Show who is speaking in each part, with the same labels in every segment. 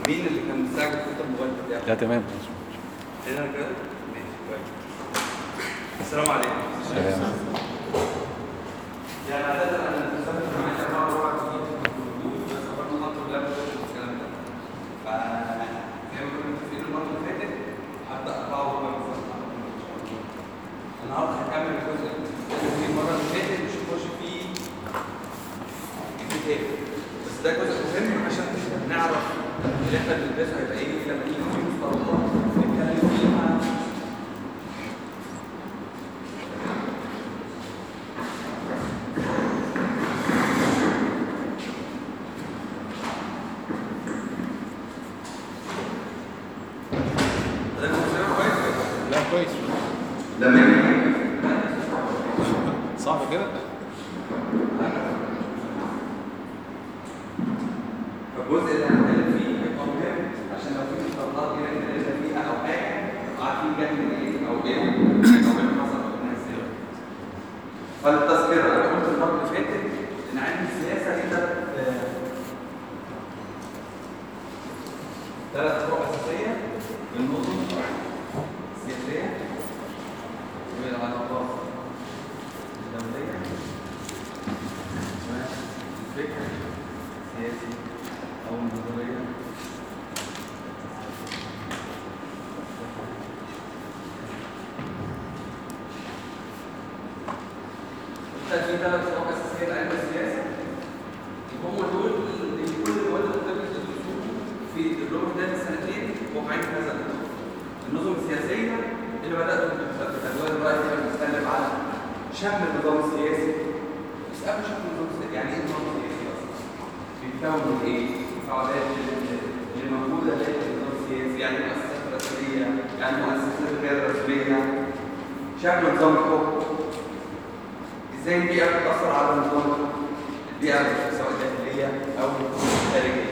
Speaker 1: مين اللي كان مستعجل في الموبايل بتاعه؟
Speaker 2: لا تمام
Speaker 1: هنا كده؟ ماشي كويس السلام عليكم
Speaker 2: سلام
Speaker 1: يعني عادة أنا بسافر معايا أربعة وربع جديد بس برضه خط اللاب والكلام ده فزي ما كنا متفقين المرة اللي فاتت هبدأ أربعة وربع بالظبط النهارده هكمل الجزء اللي فيه المرة اللي فاتت مش هنخش فيه كتاب بس ده جزء مهم عشان نعرف اللي احنا بندرسه هيبقى ايه لما نيجي في مصطلحات نتكلم فيها ده المصطلح كويس
Speaker 2: لا كويس
Speaker 1: لما يجي
Speaker 2: صعب كده
Speaker 1: فالجزء اللي هنتكلم فيه هيبقى مهم عشان لو في مصطلحات كده اتكلمنا فيها او حاجه عارفين جت من ايه او ايه او ايه اللي حصل او إنها ازاي. فالتذكره انا قلت المره اللي فاتت ان علم السياسه ليه ثلاث ثلاث فروع اساسيه النظم السياسيه والعلاقات الدوليه والفكر السياسي او النظريه في ثلاث فروع اساسيه لعلم السياسه هم دول اللي كل المواد اللي بتدرس تدرسوهم في الدبلوم ده سنتين واقعين في هذا النظام. النظم السياسيه اللي بدات بالتدوير دلوقتي احنا بنتكلم على شم النظام السياسي بس قبل شم النظام السياسي يعني ايه نظام سياسي اصلا؟ بيتكون من ايه؟ الفعاليات اللي موجوده داخل النظام السياسي يعني مؤسسات رسميه يعني مؤسسات غير رسميه شكل نظام الحكم ازاي البيئه بتاثر على النظام البيئه سواء داخليه او خارجيه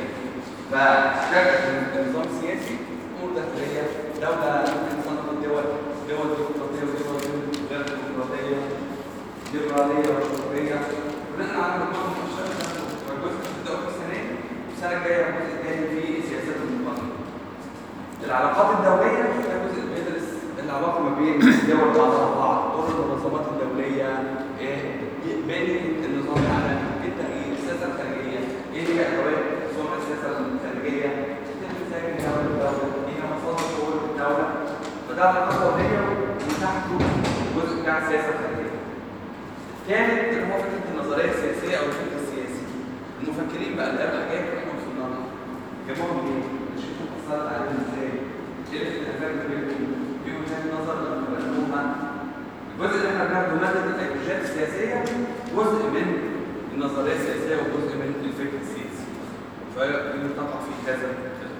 Speaker 1: فشكل النظام السياسي امور داخليه دوله ممكن تصنف الدول دول ديمقراطيه ودول غير ديمقراطيه ليبراليه وشرطيه بناء على مجموعه من الاشياء والجزء بتبداوا في السنه دي والسنه الجايه الجزء الثاني في سياسات المقارنه العلاقات الدوليه ده جزء بيدرس العلاقه ما بين الدول بعضها بعض دور المنظمات الدوليه إيه، بين النظام العالمي التغيير السياسه الخارجيه ايه هي ادوات صنع السياسه الخارجيه كيف ازاي من دوله لدوله ايه هي مصادر قوه الدوله فده علاقات دوليه وتحته الجزء بتاع السياسه الخارجيه الثالث اللي هو فكره النظريه السياسيه او الفكر السياسي المفكرين بقى اللي قبل الحاجات اللي احنا وصلنا لها جابوها منين؟ شوفوا اثرت عليهم ازاي؟ ايه الاختلافات ما بينهم؟ ايه وجهات نظر لما بنوها؟ الجزء اللي احنا بناخده ماده الايديولوجيات السياسيه جزء من النظريه السياسيه وجزء من الفكر السياسي. فبنتقع في هذا الخلاف.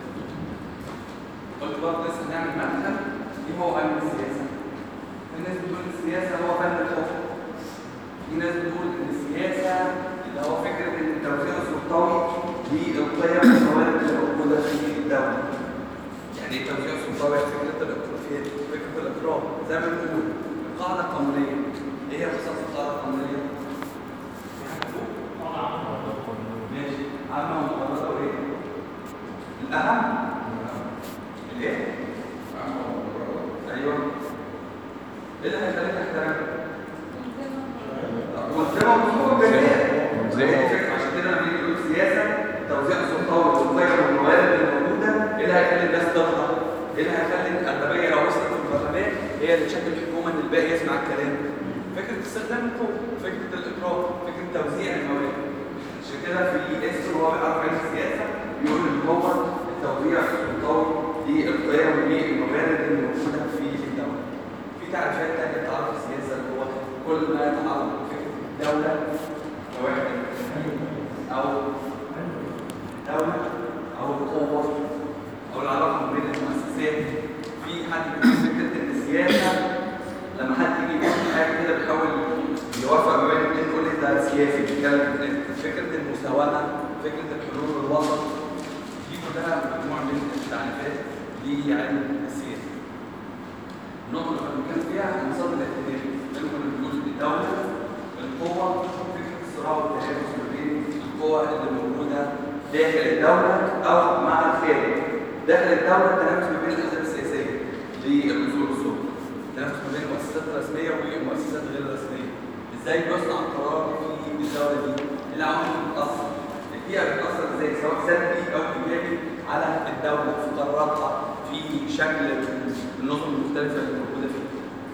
Speaker 1: قلت برضه لسه هنعمل مدخل ايه هو علم السياسه؟ في ناس بتقول السياسه هو فن الحكم. في ناس بتقول ان السياسه اللي هو فكره ان التوزيع السلطوي للقيم والموارد اللي موجوده في الدوله. يعني ايه توزيع سلطوي؟ فكره الاقرار فكره الاقرار زي ما بنقول القاعده القانونيه ايه هي خصائص القاعده القانونيه؟ في حاجه فوق؟ ماشي عامه ومقرره وايه؟ الاهم الايه؟ ايوه ايه اللي هيخليك تحترم؟ والزمن مطلوب بالفعل
Speaker 2: ملزمة.
Speaker 1: عشان كده لما نيجي نقول سياسه توزيع السلطات والقيم والموارد اللي موجوده ايه اللي هيخلي الناس تخضع؟ ايه اللي هيخلي الاغلبيه لو وصلت في البرلمان هي اللي تشكل الحكومه ان الباقي يسمع الكلام؟ فكره استخدام القوه، فكره الاقرار، فكره توزيع الموارد. عشان كده في اسم هو بيعرف عن السياسه بيقول ان هو التوزيع السلطوي للقيم والموارد اللي موجوده في الدوله. في تعريفات تانية تعرف السياسه اللي هو كل ما يتعلق بفكره الدوله كوحده او دولة أو القوة أو العلاقة ما بين المؤسسات في حد بيقول فكرة إن السياسة لما حد يجي يقول حاجة كده بيحاول يوفق ما بين الاثنين يقول لك ده سياسي بيتكلم في فكرة المساواة فكرة الحلول الوسط دي كلها مجموعة من التعريفات لعلم السياسة. النقطة اللي كنا بنتكلم فيها مصادر الاعتماد اللي كنا بنقول الدولة القوة فكرة الصراع والتنافس ما بين القوى اللي موجودة داخل الدولة أو مع الخارج داخل الدولة التنافس ما بين الأحزاب السياسية للوصول للسلطة التنافس ما بين المؤسسات الرسمية والمؤسسات غير الرسمية ازاي بيصنع القرار في الدولة دي إيه العوامل اللي بتأثر البيئة بتأثر ازاي سواء سلبي أو إيجابي على الدولة في قراراتها في شكل النظم المختلفة اللي موجودة فيها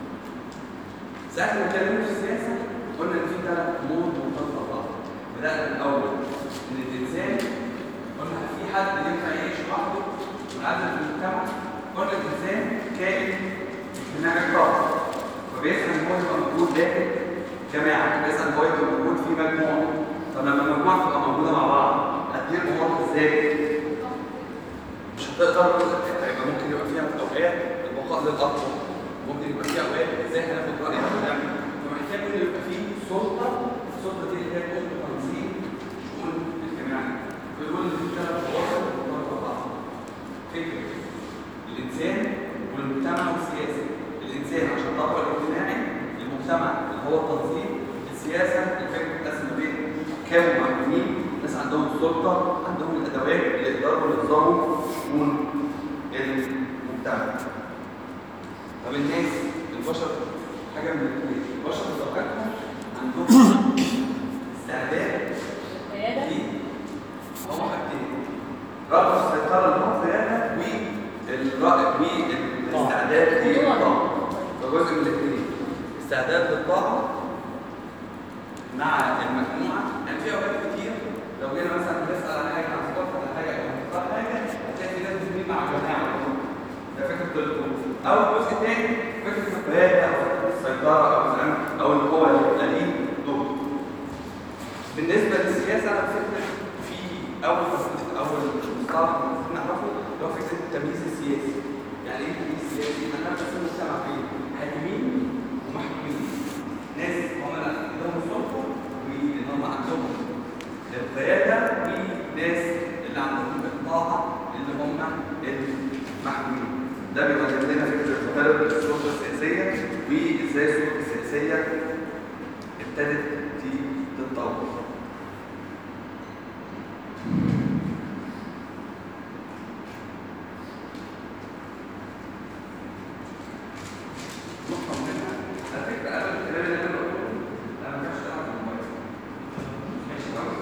Speaker 1: ساعة ما اتكلمنا في السياسة قلنا إن في ثلاث أمور مرتبطة ببعض بدأنا الأول إن الإنسان قلنا في حد ينفع يعيش لوحده منعزل في المجتمع قلنا الإنسان كائن اجتماعي قوي فبيسعى إن هو يبقى موجود داخل جماعة بيسعى إن هو يبقى موجود في مجموعة طب لما المجموعة تبقى موجودة مع بعض هتدير أمورها إزاي؟ مش هتقدر هيبقى ممكن يبقى فيها أوقات البقاء للأرض ممكن يبقى فيها أوقات إزاي هناخد رأي ونعمل فمحتاج إن يبقى فيه سلطة السلطة دي اللي هي تقوم بتنظيم شؤون الاجتماعي ويقول إن في ثلاث عناصر مرتبطة ببعض فكرة الإنسان والمجتمع والسياسة الإنسان عشان الطبع الاجتماعي المجتمع اللي هو التنظيم السياسة الفكرة بتقسم ما بين حكام ومحكومين ناس عندهم السلطة عندهم الأدوات اللي يقدروا ينظموا شؤون المجتمع طب الناس البشر حاجة من الاثنين البشر بطبيعتهم عندهم استعداد
Speaker 2: قيادة
Speaker 1: في هو حاجتين رغم السيطرة اللي هو قيادة والرأي والاستعداد للطاعة فجزء من الاثنين استعداد للطاعة مع المجموعة يعني في أوقات كتير لو جينا مثلا نسأل عن حاجة عن ثقافة ولا حاجة أو نختار حاجة هتلاقي في ناس بتميل مع الجماعة ده فكرة القوة أو الجزء الثاني فكرة القيادة أو فكرة السيطرة أو الزعامة أو إن هو يبقى ليه دور بالنسبة للسياسة أنا فكرة في أول أول مصطلح المفروض نعرفه اللي هو فكرة التمييز السياسي يعني إيه التمييز السياسي؟ إن أنا بقسم المجتمع بين حاكمين ومحكومين ناس هم اللي عندهم السلطة وإن هم عندهم القيادة وناس اللي عندهم الطاعة اللي هم المحكومين ده بيقدم لنا فكرة تقارب السلطة السياسية وإزاي السلطة السياسية ابتدت تتطور نقطة مهمة على فكرة قبل الكلام اللي أنا بقوله أنا ما كانش أعرف الموبايل ماشي خالص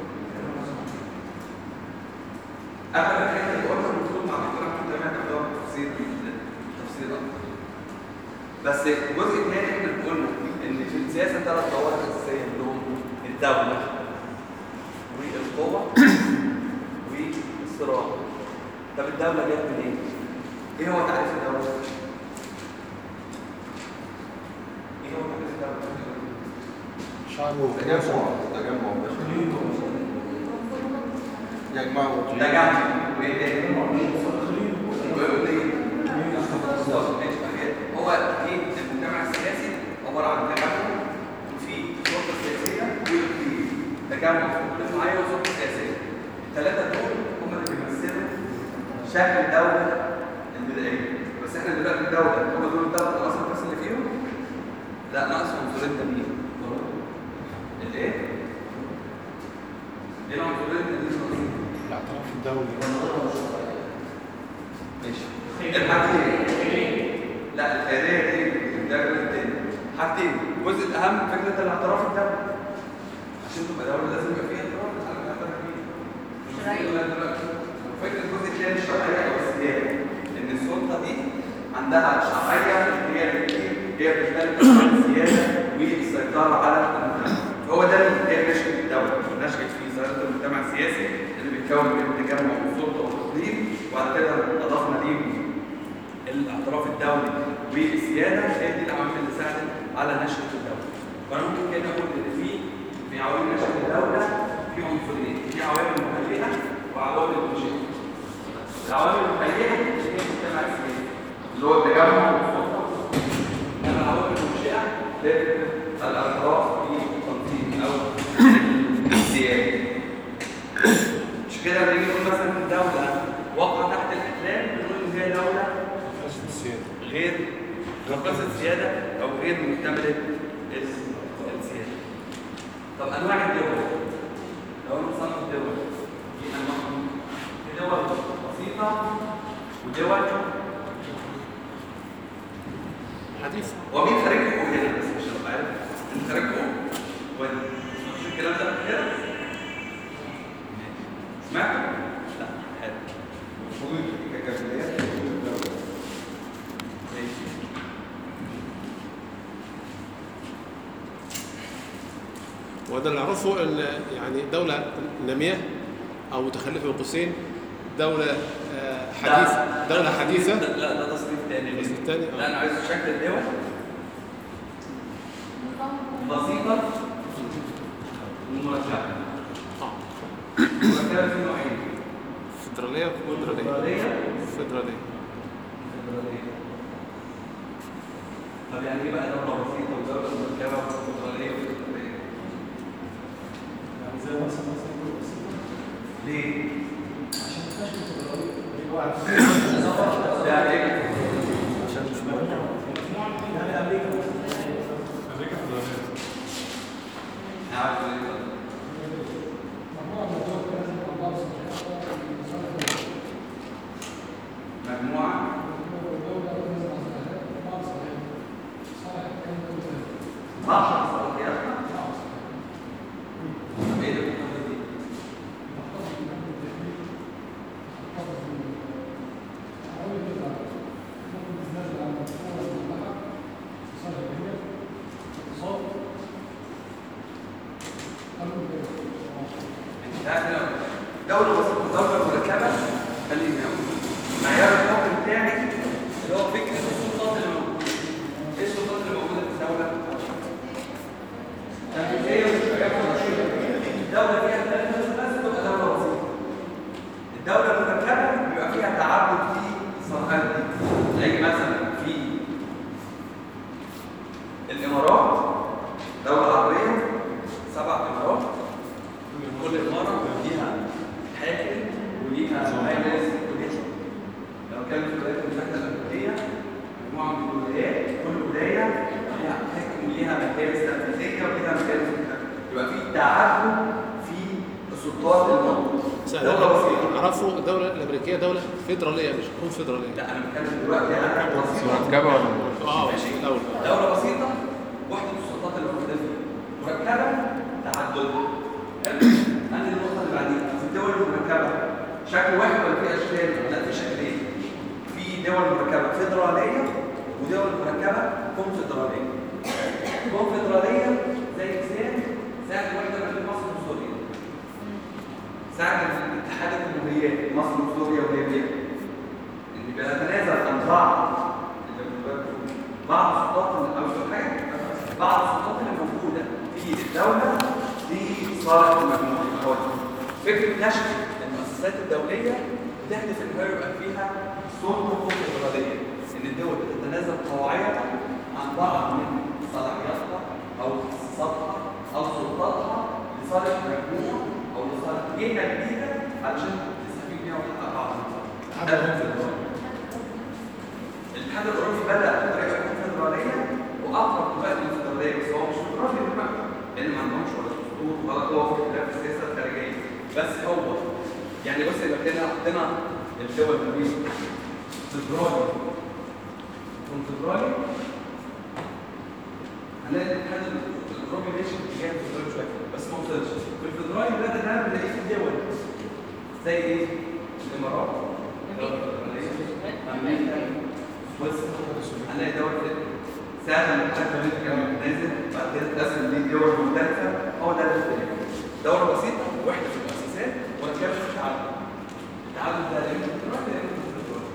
Speaker 1: قبل الحاجة اللي قلنا المفروض مع الدكتور أحمد تمام ناخدها تفصيل تفصيل أكتر بس الجزء الثاني احنا قلنا ان في السياسه ثلاث ظواهر اساسيه اللي هم الدوله والقوه والصراع طب الدوله جت منين؟ ايه هو تعريف الدوله؟ ايه هو تعريف الدوله؟
Speaker 3: شعب وتجمع تجمع يجمعوا
Speaker 1: تجمع وايه تاني؟ واقليم بالظبط ماشي حاجات هو ايه المجتمع السياسي عباره عن تجمع وفي سلطه سياسيه واقليم تجمع في اقليم معين وسلطه سياسيه الثلاثه دول هم اللي بيمثلوا شكل الدوله البدائيه بس احنا دلوقتي الدوله هم دول الثلاث عناصر بس اللي فيهم لا ناقص عنصرين تانيين الايه؟ ايه العنصرين التانيين ناقصين؟
Speaker 3: الاعتراف الدولي
Speaker 1: ماشي الحاجتين لا الخيريه دي ده الجزء الثاني حاجتين الجزء الاهم فكره الاعتراف الدولي عشان تبقى دوله لازم يبقى فيها اعتراف العالم يعترف بيه مش
Speaker 2: شرعية.
Speaker 1: هنقول دلوقتي وفكره الجزء الثاني الشرعيه او السياده ان السلطه دي عندها شرعيه هي الاثنين هي بتختلف عن السياده والسيطره على المجتمع هو ده اللي هي نشأة الدولة نشأت في ظاهرة المجتمع السياسي اللي بيتكون من التجمع والسلطة والتقليد وبعد كده أضفنا ليه الاعتراف الدولي والسيادة هي دي العوامل اللي ساعدت على نشأة الدولة فأنا ممكن كده أقول إن في في عوامل نشأة الدولة في عنصرين في عوامل مخلية وعوامل منشئة العوامل المخلية هي المجتمع السياسي اللي هو التجمع والسلطة أما العوامل المنشئة هي الاعتراف بالتنظيم أو السيادة مش كده لما نيجي نقول مثلا إن الدولة واقعة تحت الاحتلال بنقول إن هي دولة
Speaker 3: فاسد السيادة
Speaker 1: غير ناقصة السيادة أو غير مكتملة الس- السيادة. طب أنواع الدول لو أنا صنف الدول في أنواع ودول
Speaker 3: حديث
Speaker 1: ومين خارجكم هنا بس مش هبقى عارف انت خارجكم وين مش الكلام ده قبل كده سمعتوا لا حلو
Speaker 3: المفروض كجمعيات
Speaker 1: ماشي
Speaker 2: وده اللي اعرفه ان يعني دوله ناميه او متخلفه بين قوسين دوله آه، حديث
Speaker 1: لا،
Speaker 2: دوله
Speaker 1: ده
Speaker 2: حديثه
Speaker 1: تصنيف- لا ده تصنيف تاني
Speaker 2: التصنيف التاني، آه.
Speaker 1: لا انا عايز شكل الدول بسيطة ومركبة
Speaker 2: اه
Speaker 1: مركبة في نوعين
Speaker 2: فدراليه وفدراليه
Speaker 1: فدرالية
Speaker 2: فدراليه
Speaker 1: فدرالية طب يعني ايه بقى دولة بسيطة ودولة مركبة وفدرالية وفدرالية؟
Speaker 4: يعني زي مثلا مثلا كل بسيطة
Speaker 1: ليه؟
Speaker 4: عشان ما تبقاش متضررين يبقى واحد
Speaker 1: ده ايه؟
Speaker 4: عشان مش مجموعة يعني أمريكا
Speaker 3: امريكا فدراليه
Speaker 1: عارف ليه؟
Speaker 4: مجموعة من الدول كده لازم يبقى عندها صلاحيات
Speaker 1: مجموعة بعض الصلاحيات طب ايه ده المقابل دي؟ انت عارف لو دولة بسيطة دولة مركبة خليني اقول معيار الحكم بتاعي اللي هو فكرة السلطات اللي موجودة ايه السلطات اللي موجودة في الدولة؟ تنفيذية وحاجات رشيدة الدولة فيها ثلاثة بس تبقى دولة بسيطة الدولة المركبة بيبقى فيها تعدد في الصلاحيات دي زي مثلا في الإمارات دولة عربية سبع إمارات كل إمارة ليها حاكم وليها مجلس وليها لو كان في الولايات المتحدة الأمريكية مجموعة من الولايات كل ولاية ليها حاكم وليها مجالس تنفيذية وليها مجالس محكمة يبقى في تعدد في السلطات الموجودة دولة بسيطة
Speaker 2: اعرفه الدوله الامريكيه دوله فدراليه مش كونفدراليه
Speaker 1: لا أنا بتكلم دلوقتي عن بسيطة
Speaker 3: مركبه ولا
Speaker 2: اه
Speaker 1: ماشي.
Speaker 2: دوله
Speaker 1: دولة بسيطة وحدة السلطات اللي موجودة فيها مركبة تعدد حلو؟ عندي النقطة اللي بعديها في الدول المركبة شكل واحد ولا في أشكال؟ لا في شكلين في دول مركبة فيدرالية ودول مركبة كونفدرالية كونفدرالية زي مثال ساعة الوحدة ما بين مصر وسوريا ساعة اتحاد الجمهوريات مصر وسوريا وليبيا ان بيتنازل عن بعض بعض السلطات اللي- او مش حاجه بعض السلطات اللي موجوده في الدوله لصالح المجموعه الحوالي فكره نشر المؤسسات الدوليه بتهدف ان هو يبقى فيها سلطه كونفدراليه ان الدول بتتنازل طواعية عن بعض من صلاحياتها او اختصاصاتها او سلطاتها لصالح مجموعه او لصالح جهه جديده علشان تستفيد بيها وتحقق بعض المصالح ده الكونفدراليه الاتحاد الاوروبي بدا بطريقه كونفدراليه واقرب دلوقتي للفدراليه بس هو مش فدرالي دلوقتي لان ما عندهمش ولا دستور ولا قوه في خلاف السياسه الخارجيه بس هو يعني بص يبقى كده عندنا الدول ما بين فدرالي كونفدرالي هنلاقي الاتحاد الاوروبي ماشي في اتجاه الفدرالي شويه بس ما وصلش في الفدرالي بدا ده بنلاقيه في الدول زي ايه؟ الامارات الدول الفدراليه امريكا سويسرا هنلاقي دول ساعة ما الاتحاد الامريكي كان نازل بعد كده اتقسم لدول مختلفة هو ده الاختلاف دولة بسيطة وحدة في المؤسسات وركبت في التعدد التعدد ده لأن الكونفدرالي لأن الكونفدرالي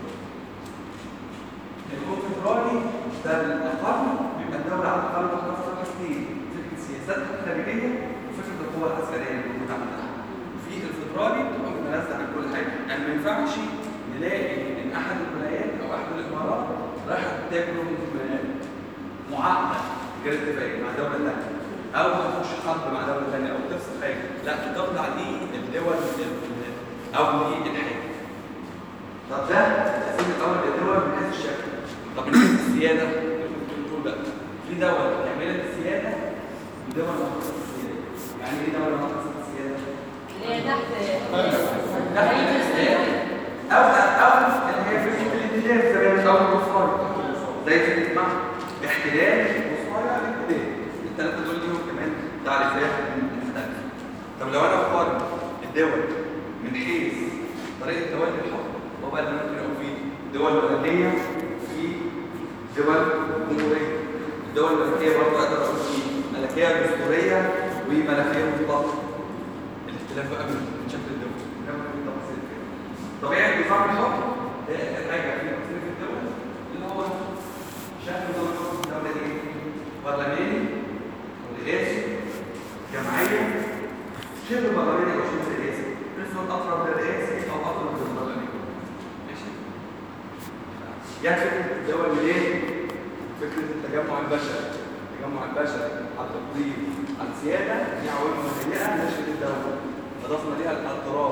Speaker 1: الكونفدرالي ده الأقل بيبقى الدولة على الأقل محتفظة بحاجتين فكرة سياساتها الخارجية وفكرة القوة العسكرية اللي موجودة عندها في الفدرالي بتبقى متنازلة عن كل حاجة يعني ما ينفعش نلاقي إن أحد الولايات أو أحد الإمارات رايحة تاكل معاهدة غير اتفاقية مع دولة ثانية أو هتخش حرب مع دولة ثانية أو تفصل حاجة لا الدولة دي الدول أو دي الحاجة طب ده التقسيم الأول للدول من حيث الشكل طب من حيث السيادة نقول بقى في دول تعملت السيادة ودول ما تحت السيادة يعني إيه دولة ما تحت السيادة؟
Speaker 5: اللي هي تحت
Speaker 1: تحت السيادة أو أو اللي هي فكرة اختلاف زي ما بنقول وصايا زي في اسمها احتلال وصايا الاختلاف الثلاثه دول ليهم كمان تعريفات مختلفه طب لو انا بقارن الدول من حيث طريقه تولي الحكم هو بقى اللي ممكن اقول فيه دول ملكيه في دول جمهوريه الدول الملكيه برضه اقدر اقول فيه ملكيه دستوريه وملكيه مطلقه الاختلاف بقى من من شكل الدول كما في تفاصيل كده. طبيعه نظام الحكم ده حاجه في تفصيل في الدول اللي هو شكل نظام الحكم الدوله دي برلماني رئاسي جمعيه شبه برلماني او شبه رئاسي نسبه اقرب للرئاسي او اقرب للبرلماني ماشي يعني فكره الدول من ايه؟ فكره التجمع البشري التجمع البشري على التقدير على السياده دي عوامل مهيئه لنشاه الدوله اضفنا ليها الاعتراف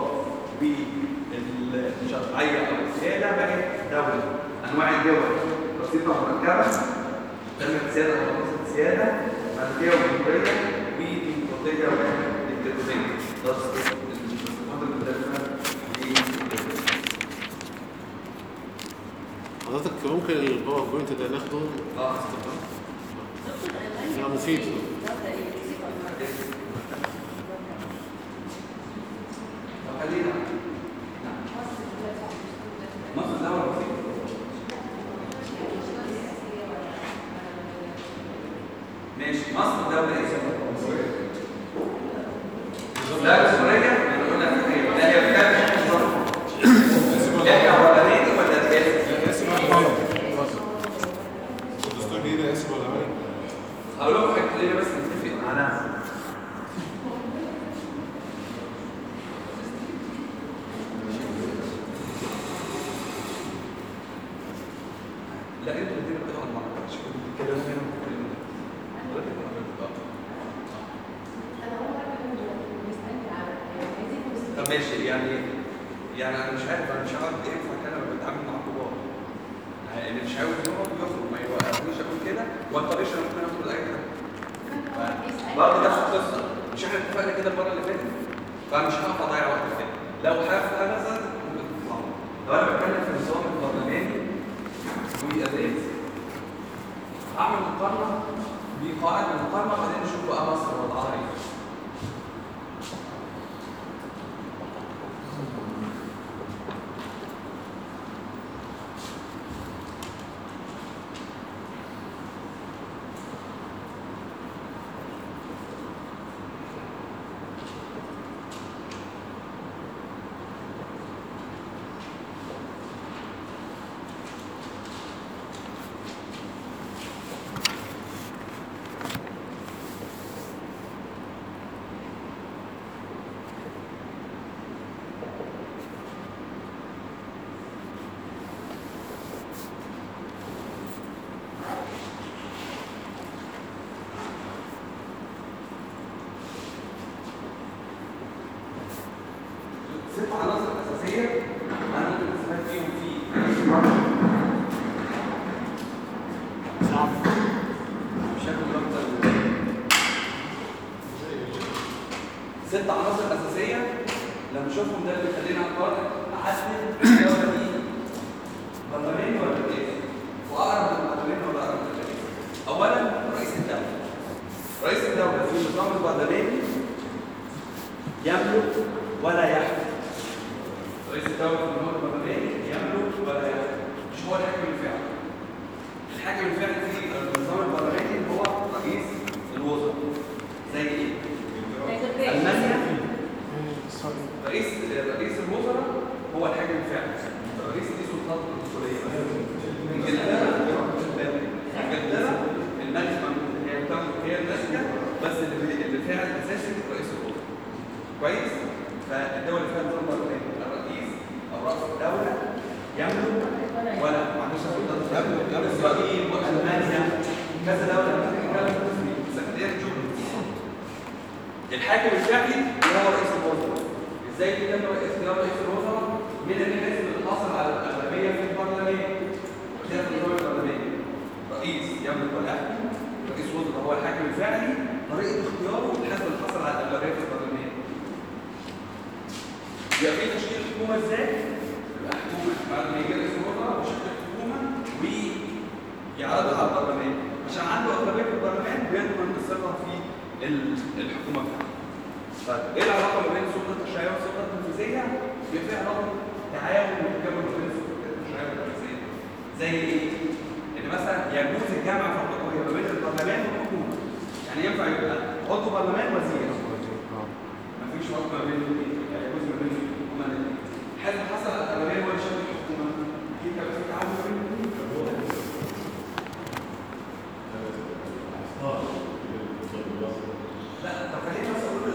Speaker 1: بالشرعيه او السياده بقت دوله انواع الدول بسيطه مركبه كلمه سياده او قصه سياده ملكيه وجمهوريه وديمقراطيه وديكتاتوريه ده الصفات المختلفه للدول.
Speaker 2: حضرتك ممكن الباوربوينت ده ناخده
Speaker 1: اه
Speaker 2: لا مفيد
Speaker 1: طب خلينا مصر دولة بسيطة ماشي مصر دولة ايه؟ لا جمهورية انا قلنا جمهورية لا هي بتاعت لا اولاني ولا تاني؟
Speaker 3: اسم الدستور الجديد ده اسمه الأولاني
Speaker 1: هقول لكم حاجة خلينا بس نتفق معناها لا انتوا الاثنين بتقعدوا على بعض عشان بتتكلموا هنا وبتتكلموا هنا طب ماشي يعني يعني انا مش عارف انا مش عارف ايه ينفع كده لما بتعامل مع كبار يعني اللي مش عاوز يقعد يخرج ما يوقفنيش اقول كده والطريقه اللي ممكن اخد الايه ده برضه نفس القصه مش احنا اتفقنا كده المره اللي فاتت فمش هعرف اضيع وقت كده لو حابب انا زاد ممكن تطلع لو انا بتكلم في النظام البرلماني والرئاسي هعمل مقارنه بقواعد المقارنه وبعدين نشوف بقى مصر وضعها ايه ست عناصر اساسيه انا ممكن استفاد فيهم في صعب بشكل اكتر ست عناصر اساسيه لما اشوفهم ده اللي بيخليني اقرر احدد الدوله دي برلماني ولا رئاسي واقرب للبرلماني ولا اقرب للرئاسي اولا رئيس الدوله رئيس الدوله في النظام البرلماني يملك ولا يحكم رئيس الدولة في النظام البرلماني يملك ولا يحكم مش هو الحاكم الفعلي الحاكم الفعلي في النظام البرلماني هو رئيس الوزراء زي ايه؟ المانيا رئيس رئيس الوزراء هو الحاكم الفعلي الرئيس دي سلطات دستوريه انجلترا انجلترا الملكه هي بتاخد- هي الماسكه بس اللي اللي فاعل اساسي رئيس الوزراء كويس فالدول اللي فيها نظام برلماني الرئيس او راس الدوله يملك ولا ما عندوش سلطات يملك اسرائيل والمانيا كذا دوله بتتكلم في سكرتير جمهوريه الحاكم الفعلي اللي هو رئيس الوزراء ازاي يتم اختيار رئيس الوزراء من الناس اللي حصل على الاغلبيه في البرلمان ده في النظام البرلماني رئيس يملك ولا يحكم رئيس وزراء هو الحاكم الفعلي طريقه اختياره حسب اللي حصل على الاغلبيه في البرلمان يبقى في تشكيل حكومه ازاي؟ يبقى حكومه بعد ما يجي رئيس الوزراء بشكل ويعرضها على البرلمان عشان عنده اغلبيه في البرلمان بيضمن الثقه في ال- الحكومه بتاعته. طيب ايه العلاقه ما بين السلطه التشريعيه والسلطه التنفيذيه؟ بيبقى في علاقه تعاون وتكامل ما بين السلطه التشريعيه والتنفيذيه. زي ايه؟ ان مثلا يجوز الجمع في القضيه ما بين البرلمان والحكومه. يعني ينفع يبقى عضو برلمان وزير. مفيش فرق ما بين الاثنين يعني يجوز ما بين الحكومه الاثنين. هل حصل الاغلبيه هو يشارك الحكومه؟ اكيد هيبقى في تعاون ما بين الاثنين. لا طب خلينا بس اقول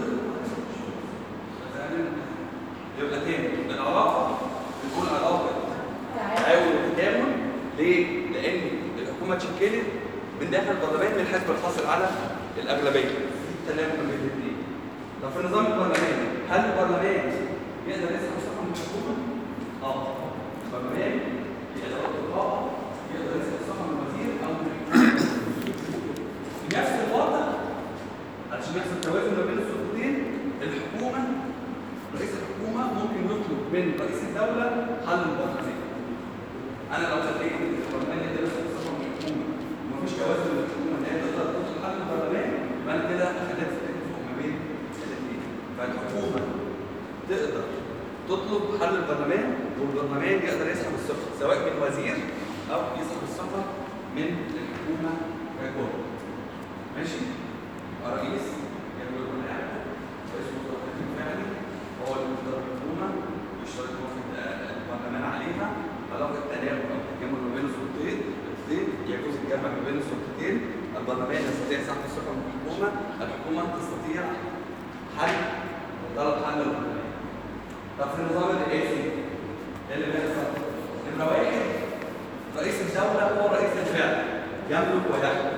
Speaker 1: يبقى تاني العلاقه بنقول علاقه تعاون وتكامل ليه؟ لان الحكومه اتشكلت من داخل البرلمان من الحزب الحاصل على الاغلبيه في تناغم ما بين الاثنين طب في النظام البرلماني هل البرلمان يقدر يسحب الثقه من الحكومه؟ اه البرلمان يقدر القضاء يقدر يسحب الثقه من الوزير او من الحكومه في نفس الوضع علشان يحصل توازن ما بين السلطتين الحكومه رئيس الحكومه ممكن يطلب من رئيس الدوله حل البرلمان انا لو خليت البرلمان يقدر ياخد الثقه من الحكومه ومفيش توازن من الحكومه ان هي تقدر تطلب حل البرلمان يبقى انا كده خليت التفق ما بين الاثنين فالحكومه تقدر تطلب حل البرلمان والبرلمان يقدر يسحب الثقه سواء من وزير او يسحب الثقه من الحكومه ككل ماشي الرئيس يقول كل حاجه رئيس وزراء الفعلي هو اللي بيختار الحكومه ويشترك موافقه البرلمان عليها علاقه تناغم او تكامل ما بين السلطتين السلطتين يجوز الجمع ما بين السلطتين البرلمان يستطيع سحب الثقه من الحكومه الحكومه تستطيع حل طلب حل البرلمان طب في النظام الرئاسي ايه اللي بيحصل؟ نمره واحد رئيس الدوله هو رئيس الفعل يملك ويحكم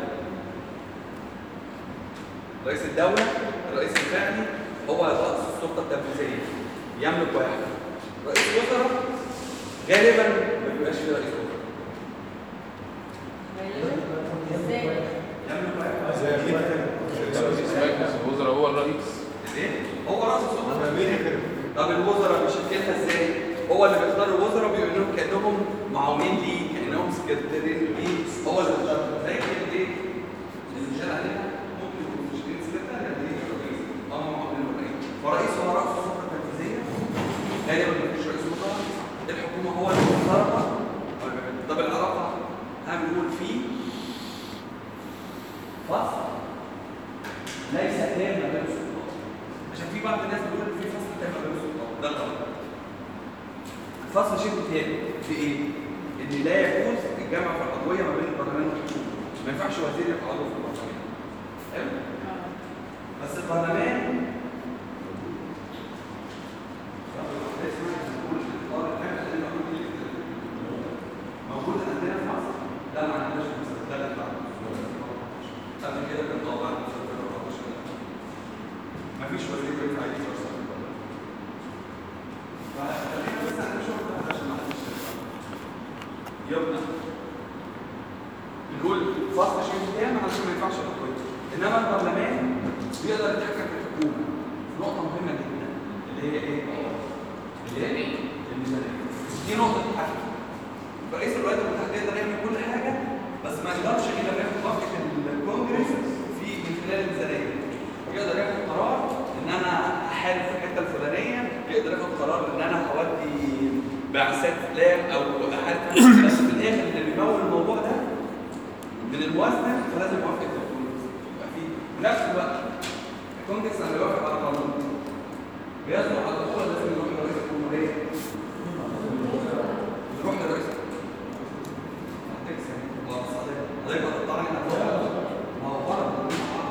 Speaker 1: رئيس الدولة الرئيس الفعلي هو رأس السلطة التنفيذية يملك ويحكم رئيس وزراء غالبا ما بيبقاش فيه رئيس وزراء
Speaker 5: ازاي؟
Speaker 1: يملك ويحكم
Speaker 2: رئيس مجلس الوزراء هو الرئيس
Speaker 1: ليه؟ هو رأس السلطة التنفيذية طب الوزراء بيشكلها ازاي؟ هو اللي بيختار الوزراء بيبقوا إنهم كأنهم معاونين ليه كأنهم سكرتيرين ليه هو اللي بيختار زي كده ايه؟ اللي مشال عليها ممكن يكون مشكلة سكرتير اللي هي الرئيس أو معاونين الرئيس فرئيس هو رأس السلطة التنفيذية غالبا مفيش رئيس وزراء الحكومة هو اللي بيختارها طب العلاقة هنقول فيه فصل ليس تام ما بين السلطات عشان في بعض الناس بيقول في فصل تام ما بين السلطات ده غلط الفصل شبه تام في ايه؟ ان لا يجوز الجمع في القضيه ما بين البرلمان والحكومه ما ينفعش وزير يبقى عضو في البرلمان حلو؟ بس البرلمان موجود عندنا في مصر؟ لا ما عندناش في مصر ده اللي بعد قبل كده كان طبعا ما فيش وزير ينفع يجي اصلا فخلينا بس عن الشغل ده عشان ما حدش يفهم. يبقى بنقول فصل شبه تام علشان ما ينفعش الحكومه انما البرلمان بيقدر يتحكم في الحكومه في نقطه مهمه جدا اللي هي ايه؟ اللي هي ايه؟ الميزانيه دي نقطه تحكم رئيس الولايات المتحده يقدر يعمل كل حاجه بس ما يقدرش الا ما ياخد موافقه الكونجرس في من خلال الميزانيه يقدر ياخد قرار ان انا احارب في الحته الفلانيه يقدر ياخد قرار ان انا هودي بعثات افلام او احارب بس في الاخر اللي بيمول الموضوع ده من الموازنه فلازم موافقه الكونجرس يبقى في في نفس الوقت الكونجرس لما يوافق على قانون بيصدر على طول لازم يروح لرئيس الجمهوريه يروح لرئيس هتكسب الله صدق حضرتك هتقطعني هتقطعني ما هو غلط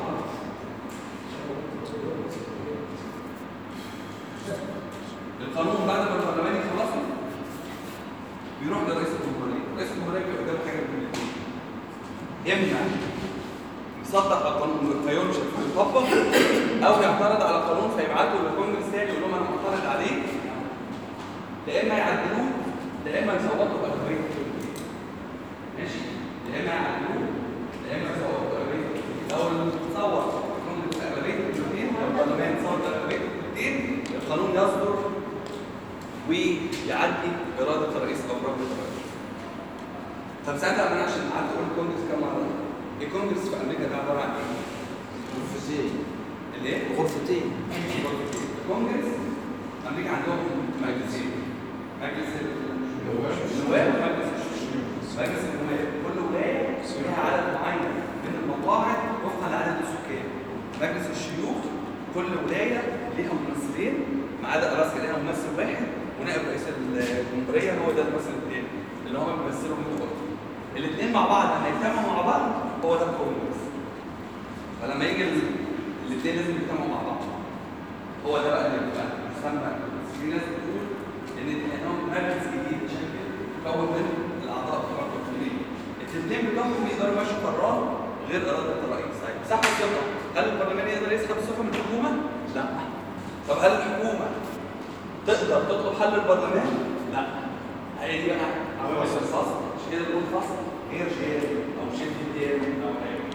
Speaker 1: القانون بعد ما البرلمان يخلصه بيروح لرئيس الجمهوريه رئيس الجمهوريه بيبقى قدامه حاجه من الاثنين اما يصدق على القانون فينشر ويطبق او يعترض على القانون فيبعته للكونجرس تاني يقول لهم انا معترض عليه لا اما يعدلوه لا اما يصوتوا باغلبيه ماشي لا اما يعدلوه لا اما يصوتوا باغلبيه لو تصور الكونجرس باغلبيه الاثنين لو البرلمان صوت باغلبيه الاثنين القانون يصدر ويعدي اراده الرئيس او رغبه الرئيس طب ساعتها انا عشان قعدت اقول الكونجرس كام مره الكونجرس في امريكا ده عباره عن ايه؟
Speaker 5: غرفتين
Speaker 1: الايه؟
Speaker 5: غرفتين
Speaker 1: الكونجرس امريكا عندهم مجلسين مجلس النواب ومجلس الشيوخ مجلس النواب كل ولايه لها عدد معين من المقاعد وفقا لعدد السكان مجلس الشيوخ كل ولايه ليها ممثلين ما عدا راسها ليها ممثل واحد ونائب رئيس الجمهوريه هو ده الممثل الثاني اللي هم بيمثلوا من قلت الاثنين مع بعض لما يجتمعوا مع بعض هو ده الكونجرس فلما يجي الاثنين لازم يجتمعوا مع بعض هو ده بقى اللي بيبقى مسمى في ناس بتقول ان لانهم مجلس جديد شكل مكون من الاعضاء بتوع القانونيه الاثنين بتوعهم يقدروا يمشوا قرار غير اراده الرئيس طيب سحب الثقه هل البرلمان يقدر يسحب الثقه من الحكومه؟ لا طب هل الحكومه تقدر تطلب حل البرلمان؟ لا هي دي بقى عمل فصل مش كده نقول فصل غير شهري او شبه ديري او حاجه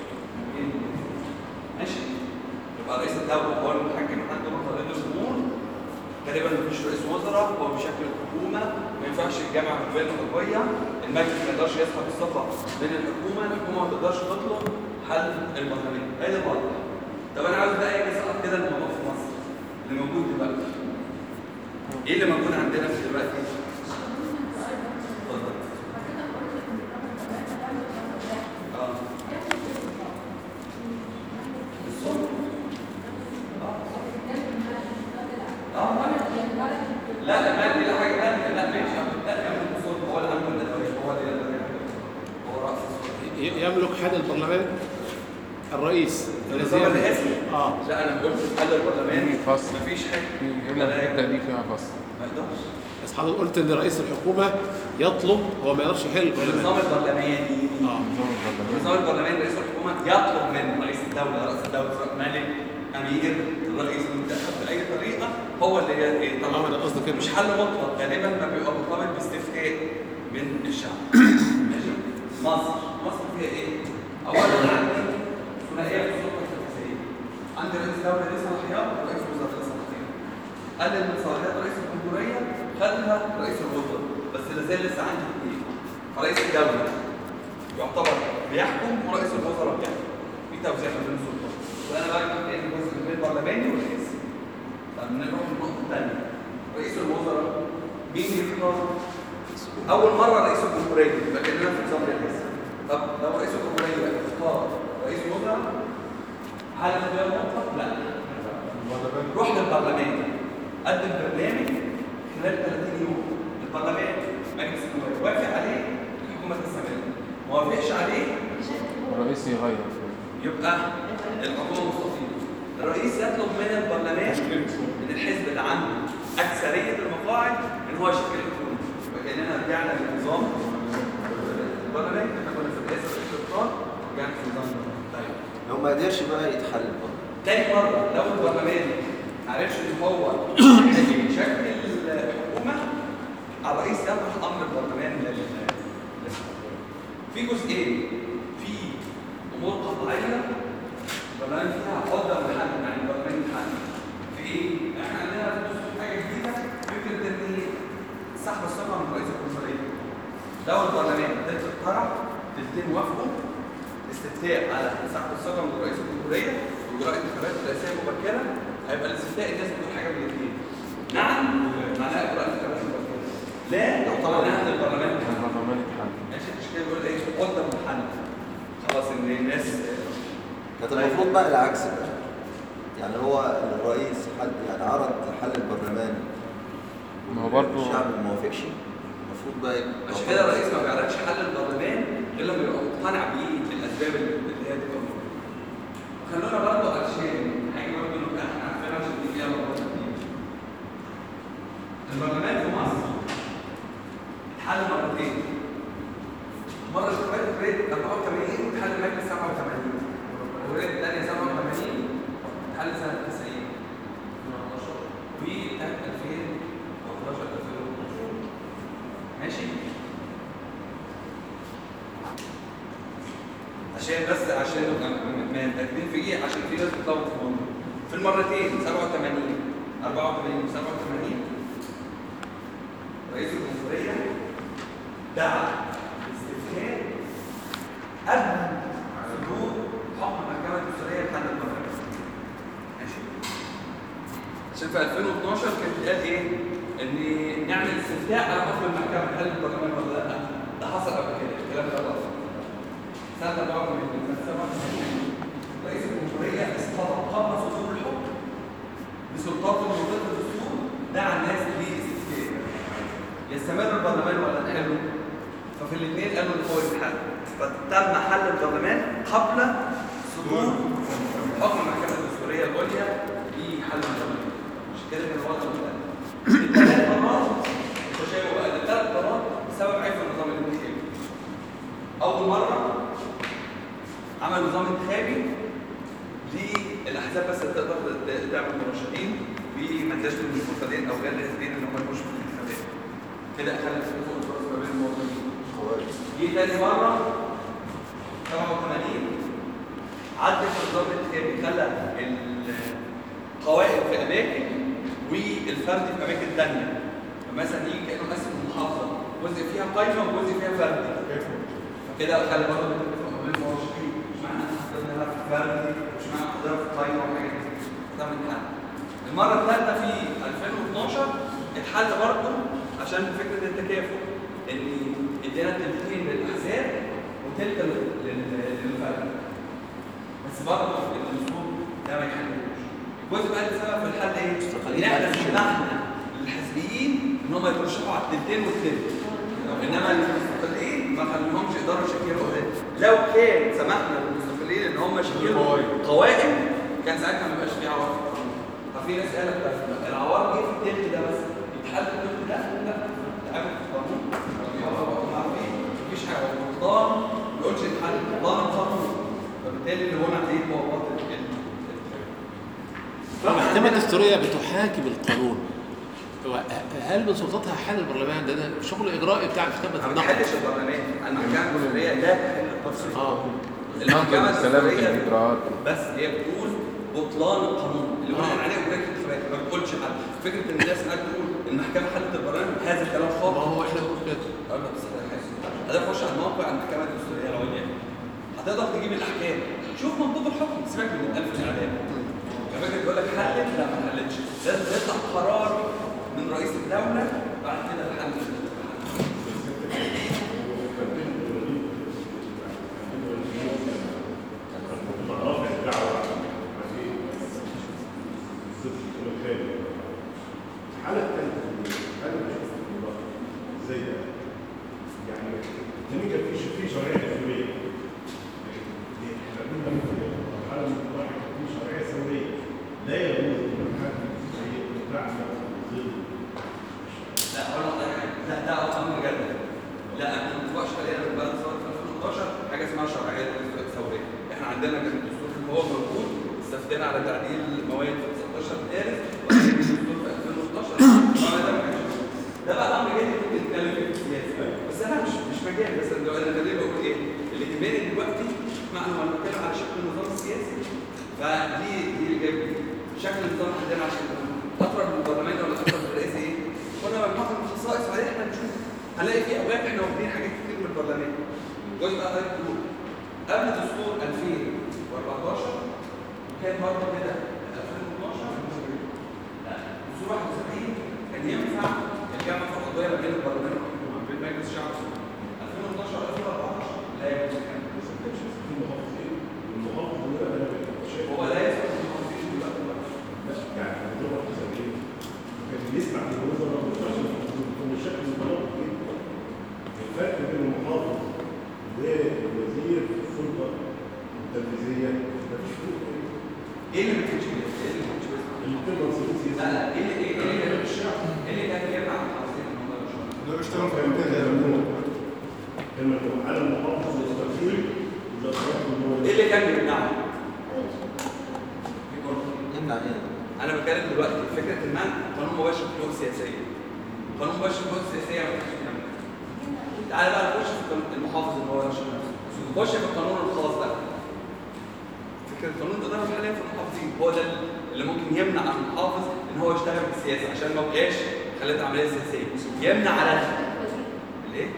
Speaker 1: ماشي يبقى رئيس الدولة هو المتحكم عنده مقاليد الأمور غالبا مفيش رئيس وزراء هو بشكل الحكومة ما ينفعش الجامعة الحكومية الحربية المجلس ما يقدرش يسحب الثقة من الحكومة الحكومة ما تقدرش تطلب حل البرلمان هي دي الوضع طب أنا عاوز بقى أجي أسأل كده الموضوع في مصر اللي موجود دلوقتي إيه اللي موجود عندنا في دلوقتي؟ اتفضل اه الصوت اه لا لا ما دي لا حاجه ثانيه لا ماشي لا كمان الصوت هو اللي عنده الادويه هو اللي هو راس الصوت
Speaker 2: ي- يملك حل البرلمان الرئيس
Speaker 1: النظام الرئاسي
Speaker 2: اه
Speaker 1: لا انا بقول في حل البرلمان
Speaker 3: فصل.
Speaker 1: مفيش حاجه
Speaker 3: جبنا الحته دي فيها فصل
Speaker 1: ما يقدرش
Speaker 2: بس حضرتك قلت ان رئيس الحكومه يطلب هو ما يقدرش يحل
Speaker 1: النظام
Speaker 2: البرلمان
Speaker 1: البرلماني
Speaker 2: اه
Speaker 3: نظام البرلمان
Speaker 1: النظام البرلماني رئيس الحكومه يطلب من رئيس الدوله رئيس الدوله سواء ملك امير الرئيس المنتخب باي طريقه هو اللي ي-
Speaker 2: اه
Speaker 1: يطلع
Speaker 2: انا قصدي كده
Speaker 1: مش حل مطلق غالبا ما بيبقى مرتبط باستفتاء من الشعب ماشي مصر مصر فيها ايه؟ اولا عندي ثنائيه في السلطه التنفيذيه عندي رئيس دوله ليه صلاحيات ورئيس وزراء ليه صلاحيات قلل من صلاحيات رئيس الجمهوريه خدها رئيس الوزراء بس لا زال لسه عندي اثنين فرئيس الدوله يعتبر بيحكم ورئيس الوزراء بيحكم في توزيع ما بين السلطات وانا بقى بين جزء من البرلماني والرئاسي طب نروح للنقطه الثانيه رئيس الوزراء مين يختار اول مره رئيس الجمهوريه يبقى كاننا في نظام رئاسي طب لو رئيس الجمهوريه اختار رئيس وزراء هل الاختيار مطلق؟ لا روح للبرلمان قدم برنامج خلال 30 يوم للبرلمان مجلس النواب وافق عليه الحكومه تستمر ما وافقش عليه
Speaker 3: الرئيس يغير
Speaker 1: يبقى الحكومه مستقيمه الرئيس يطلب من البرلمان من الحزب اللي عنده اكثريه المقاعد ان هو يشكل حكومه يبقى كاننا رجعنا للنظام البرلمان احنا كنا في الرئاسه في الاختيار رجعنا في النظام طيب
Speaker 5: لو ما قدرش بقى يتحل برضه
Speaker 1: تاني مرة لو البرلمان معرفش ان هو يشكل الحكومة الرئيس يطرح امر البرلمان لل للحكومة. في جزئين في امور قطعية البرلمان فيها عقدة محل يعني البرلمان محل في ايه؟ احنا عندنا في الدستور حاجة جديدة فكرة ان سحب الثقة من رئيس الجمهورية لو البرلمان ده اقترح الاثنين وافقوا استفتاء على سحب الثقه من رئيس الجمهوريه واجراء انتخابات رئاسيه مبكره هيبقى الاستفتاء الناس بتقول حاجه من الاثنين نعم معناها اجراء انتخابات مبكره لا يعتبر معناها ان البرلمان اتحل.
Speaker 3: البرلمان اتحل
Speaker 1: ماشي مش كده بيقول ايه قدم محل خلاص ان الناس
Speaker 5: كانت المفروض بقى العكس بقى يعني هو الرئيس حل يعني عرض حل البرلمان
Speaker 3: ما هو برضه
Speaker 5: الشعب ما وافقش المفروض بقى يبقى-
Speaker 1: عشان كده الرئيس ما بيعرضش حل البرلمان غير لما يبقى مقتنع بيه بالاسباب اللي اللي هي تبقى موجوده. خلونا برضه علشان حاجه برضه نبقى احنا عارفينها عشان دي فيها مرات كتير. البرلمان في مصر اتحل مرتين. مره اللي فاتت 84 واتحل مجلس 87 والولايه الثانيه 87 اتحل سنه 90 وبتاعت 2011 2012 ماشي عشان بس عشان نبقى م- ما متاكدين في ايه عشان في ناس بتلخبط في الموضوع في المرتين 87 84 و 87 رئيس الجمهوريه دعا استفتاء عشان في 2012 كان بيتقال ايه؟ ان نعمل استفتاء على حكم المحكمه هل البرلمان ولا لا؟ ده حصل قبل كده الكلام ده غلط. سنه 84 من سنه 87 رئيس الجمهوريه استطاع قبل صدور الحكم بسلطات مرتبطه بالدستور دعا الناس لاستفتاء يستمر البرلمان ولا نحله؟ ففي الاثنين قالوا ان هو يتحل فتم حل البرلمان قبل صدور حكم المحكمه الدستوريه العليا بحل البرلمان مش كده كان الوضع مختلف الثلاث مرات تشابه بقى الثلاث مرات بسبب عيب النظام الانتخابي اول مره عمل نظام انتخابي للاحزاب بس اللي تقدر ت- تعمل مرشحين بمنتجة المستقلين او غير الحزبين اللي هم يخشوا في الانتخابات كده خلت فوق الفرص ما بين المواطنين
Speaker 5: خوارج
Speaker 1: جه تاني مرة 87 عدل في النظام الانتخابي خلى القوائم في أماكن والفرد في أماكن تانية فمثلا يجي كأنه قسم المحافظة جزء فيها قايمة وجزء فيها فردي فكده خلى برضه ما بين المرشحين مش معنى أنا حضرتها في فردي مش معنى حضرتها في قايمة وحاجات كده ده من حل المرة الثالثة في 2012 اتحل برضه عشان فكرة التكافؤ ان ادينا تلتين للاحزاب وتلت لل- لل- للفرد بس برضه الاسلوب ده ما يحلوش الجزء بقى اللي سبب في الحل ايه؟ ان احنا سمحنا للحزبيين ان هم يترشحوا على التلتين والتلت انما المستقلين ما خلوهمش يقدروا يشكلوا قوائم لو كان سمحنا للمستقلين ان هم يشكلوا قوائم كان ساعتها ما يبقاش في عوار في القانون ففي ناس قالت بس العوار جه في التلت ده بس يتحل في التلت ده لا تعمل في القانون عارفين مفيش حاجه القانون ما بيقولش يتحل القانون قانون فبالتالي اللي هنا هتلاقيه هو باطل
Speaker 2: المحكمة الدستورية بتحاكم القانون هو هل من سلطتها حل البرلمان ده, ده شغل اجرائي بتاع محكمة
Speaker 1: ما
Speaker 2: النقد
Speaker 1: بتحلش البرلمان المحكمه الدستوريه لا تحل التفصيل
Speaker 2: اه
Speaker 1: المحكمه
Speaker 3: نقد سلامة
Speaker 1: الدستوريه
Speaker 3: الإجراءات
Speaker 1: بس هي بتقول بطلان القانون اللي بناء
Speaker 2: آه.
Speaker 1: عليه ولايه الانتخابات ما بتقولش حل فكره ان الناس قاعده تقول المحكمه حلت البرلمان هذا الكلام
Speaker 2: ما
Speaker 1: خاطئ
Speaker 2: هو احنا بنقول كده
Speaker 1: أقول لك بس ده حاجة. هذا خش على موقع المحكمه الدستوريه العليا هتقدر تجيب الاحكام شوف منطوق الحكم سيبك من الالف الاعلام كان فاكر بيقول لك حلت لا ما حلتش لازم يطلع قرار من رئيس الدوله بعد كده الحل
Speaker 6: رافع الدعوة في الصدق والخير الحالة الثالثة أنا بشوف الموضوع زي ده يعني جميل كان في في شرعية ثورية احنا كنا في مرحلة من الواحد في شرعية ثورية لا يجوز أن حد يتبعنا ضد
Speaker 1: لا اقول لك حاجه لا ده امر جد لا احنا ما بنطبقش علينا من بعد ثوره 2011 حاجه اسمها شرعيه ثوريه احنا عندنا كان الدستور اللي هو موجود استفتينا على تعديل المواد في 19 مارس وبعدين الدستور في 2012 طبعا ده ما كانش ده بقى امر جديد ممكن نتكلم فيه في السياسه بس انا مش مش مجال بس لو انا ليه بقول ايه اللي يهمني دلوقتي معنى ما بنتكلم على شكل النظام السياسي فدي دي اللي جايب شكل النظام عندنا عشان اقرب من البرلمان ولا اقرب من الرئاسه ايه كنا مجموعه من الخصائص وبعدين احنا نشوف هنلاقي في اوقات احنا واخدين حاجات كتير من البرلمان جزء بقى حضرتك تقول قبل دستور 2014 وكان برضه كده 2012 لا دستور 71 كان ينفع الجامعه في القضيه ما بين البرلمان وبين مجلس الشعب 2012 2014 لا يجوز الكلام ده.
Speaker 6: في محافظين والمحافظ ده انا شايف
Speaker 1: هو لا يسمح للمحافظين دلوقتي
Speaker 6: يعني الوزراء التسعينية كان بيسمع من الوزراء ما بيسمعش من المحافظين كان شكل مضاد جدا الفرق بين المحافظ والوزير في السلطة التنفيذية مفيش فرق
Speaker 1: ايه اللي ما كانش بيحصل؟ ايه اللي ما كانش بيحصل؟
Speaker 6: الاثنين منصبين
Speaker 1: لا
Speaker 6: سياسيين
Speaker 1: لا ايه اللي ايه اللي كان ايه اللي كان بيمنع المحافظين ان هم يشتغلوا؟
Speaker 6: ده بيشتغل في امريكا ممنوع كان ممنوع على المحافظ والتنفيذ والاخراج
Speaker 1: ايه اللي كان بيمنعه؟
Speaker 5: يمنع ايه؟
Speaker 1: انا بتكلم دلوقتي فكره المنع قانون مباشر حقوق سياسيه قانون مباشر حقوق سياسيه ما كانش بيعمل كده. تعالى بقى نخش في قانون المحافظ ان هو يرشح نفسه نخش في القانون الخاص بقى فكره قانون الاداره الحاليه في المحافظين هو ده اللي ممكن يمنع عن المحافظ ان هو يشتغل في السياسه عشان ما بقاش خليت عمليه سياسيه يمنع على الايه؟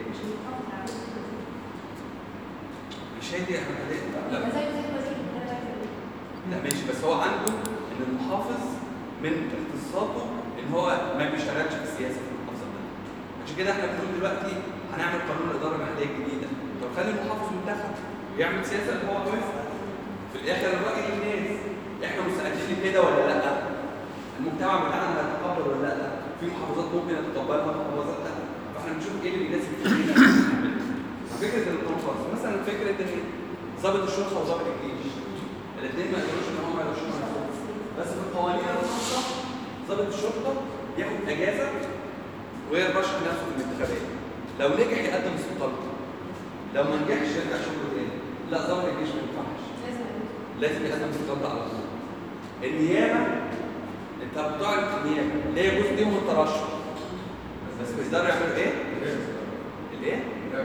Speaker 1: مش هي دي احنا لا لا ماشي بس هو عنده ان المحافظ من اختصاصاته ان هو ما بيشتغلش في السياسه في المحافظه ده عشان كده احنا بنقول دلوقتي هنعمل قانون الاداره المحليه الجديده طب خلي المحافظ منتخب ويعمل سياسه اللي هو عاوزها في الاخر الراي للناس احنا مستعدين لكده ولا لا المجتمع بتاعنا هيتقبل ولا لا في محافظات ممكن يتقبلها محافظات لا فاحنا بنشوف ايه اللي بيناسب فينا فكره القانون مثلا فكره ان ضابط الشرطه وضابط الجيش الاثنين ما يقدروش ان هم يرشحوا نفسهم بس في القوانين الخاصه ضابط الشرطه ياخد اجازه ويرشح نفسه في الانتخابات لو نجح يقدم استقالته لو ما نجحش يرجع شغله تاني لا ضابط الجيش ما ينفعش لازم يقدم استقالته على طول النيابه انت بتعرف النيابه لا يجوز ليهم الترشح بس بيقدروا يعملوا ايه؟ الايه؟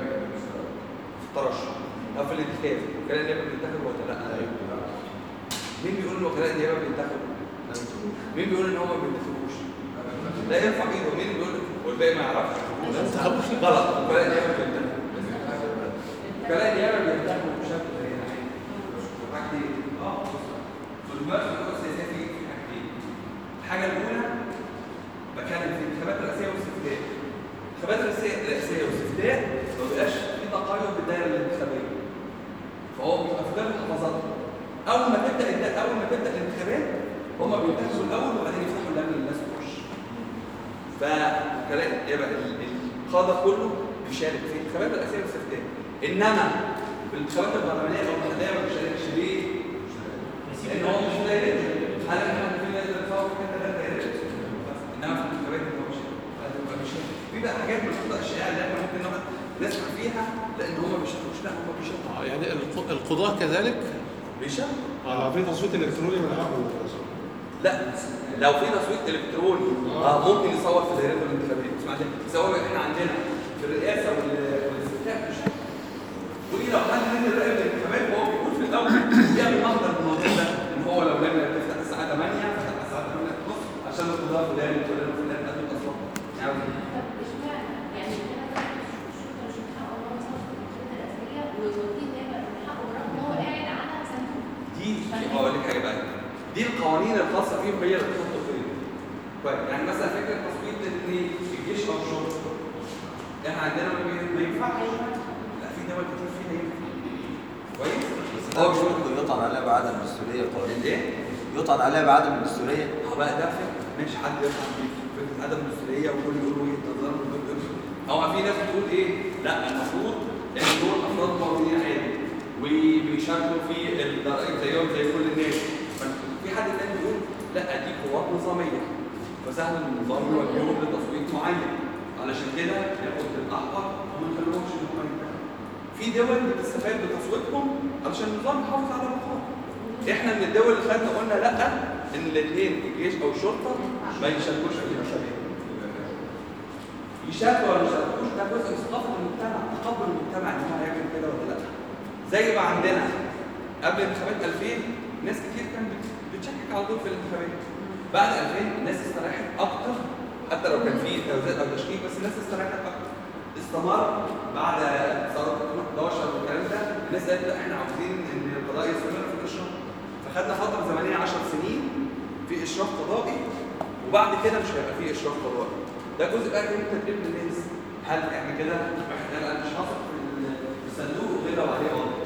Speaker 1: الترشح او في الانتخاب وكلاء النيابه بينتخبوا ولا لا؟ مين بيقول ان وكلاء النيابه بينتخبوا؟ مين بيقول ان هم ما بينتخبوش؟ لا يرفع ايده مين بيقول والباقي ما يعرفش؟ غلط وكلاء النيابه بينتخبوا وكلاء النيابه بينتخبوا بشكل غير عادي حاجتين اه في المركز القوى السياسيه في في حاجتين الحاجه الاولى بتكلم في الانتخابات الرئاسيه والاستفتاء الانتخابات الرئاسيه الرئاسيه والاستفتاء ما بيبقاش في تقيد بالدائره الانتخابيه فهو بيبقى في كل المحافظات اول ما تبدا الد- اول ما تبدا الانتخابات هم بينتخبوا الاول وبعدين يفتحوا اللجنه للناس تخش فكلام يبقى ال- القاده كله بيشارك في الانتخابات الرئاسيه والاستفتاء انما في الانتخابات البرلمانيه او المحليه ما بيشاركش ليه؟ لان هو مش دايركت هل احنا في ناس بتفاوض كده ده دايركت انما في الانتخابات ما هوش هتبقى مش في بقى حاجات من الخطا الشائعه اللي احنا ممكن نقعد نسمع فيها لان هم ما بيشاركوش لا هم بيشاركوا
Speaker 2: آه، يعني الق- القضاة كذلك
Speaker 1: بيشاركوا
Speaker 2: آه،
Speaker 7: في تصويت الكتروني من حقه
Speaker 1: لا لو في تصويت الكتروني اه ممكن يصور في دائره الانتخابات اسمع ده يصور احنا عندنا في الرئاسه وال- والاستفتاء مش ودي لو حد نزل راي الانتخابات فهو بيقول في الاول بيعمل محضر الموضوع ده ان هو لو لجنه بتفتح الساعه 8 فتح الساعه 8 ونص عشان القضاء فلان وفلان وفلان قدم اصلا يعني دي اقول لك حاجه بقى دي القوانين الخاصه فيهم هي اللي بتحط فيهم كويس يعني مثلا فكره تصويت ان الجيش او الشرطه احنا عندنا ما بي- ما ينفعش لا في دول كتير فيها ينفع كويس
Speaker 5: بس ده مش ممكن يطعن عليها بعدم الدستوريه قانون
Speaker 1: الايه؟
Speaker 5: يطعن عليها بعدم الدستوريه
Speaker 1: هو بقى ده فكره ماشي حد يفهم فيه فكره عدم المسؤوليه وكل يقول وجهه نظر وكل يقول هو في ناس بتقول ايه؟ لا المفروض ان دول افراد مواطنين عادي وبيشاركوا في الضرائب زيهم زي كل الناس في حد تاني بيقول لا دي قوات نظاميه فسهل ان النظام يوجههم لتصويت معين علشان كده ياخد الاحمر وما نخليهمش ان هم ينتخبوا في دول بتستفاد بتصويتهم علشان النظام يحافظ على بقائه احنا من الدول اللي خدنا قلنا لا ان الاثنين الجيش او الشرطه ما يشاركوش في الانتخابات يشاركوا ولا ما يشاركوش ده جزء من ثقافه المجتمع تقبل المجتمع ان هو هيعمل كده ولا لا زي ما عندنا قبل انتخابات 2000 ناس كتير كانت بت- بتشكك على طول في الانتخابات بعد 2000 الناس استريحت اكتر حتى لو كان في توزيع او تشكيك بس الناس استريحت اكتر استمر بعد ثوره 11 والكلام ده الناس قالت لا احنا عاوزين ان القضاء يستمر في الاشراف فخدنا فتره زمنيه 10 سنين في اشراف قضائي وبعد كده مش هيبقى في اشراف قضائي ده جزء بقى من تدريب للناس هل احنا كده احنا مش هنثق في ال- في الصندوق غير لو عليه قاضي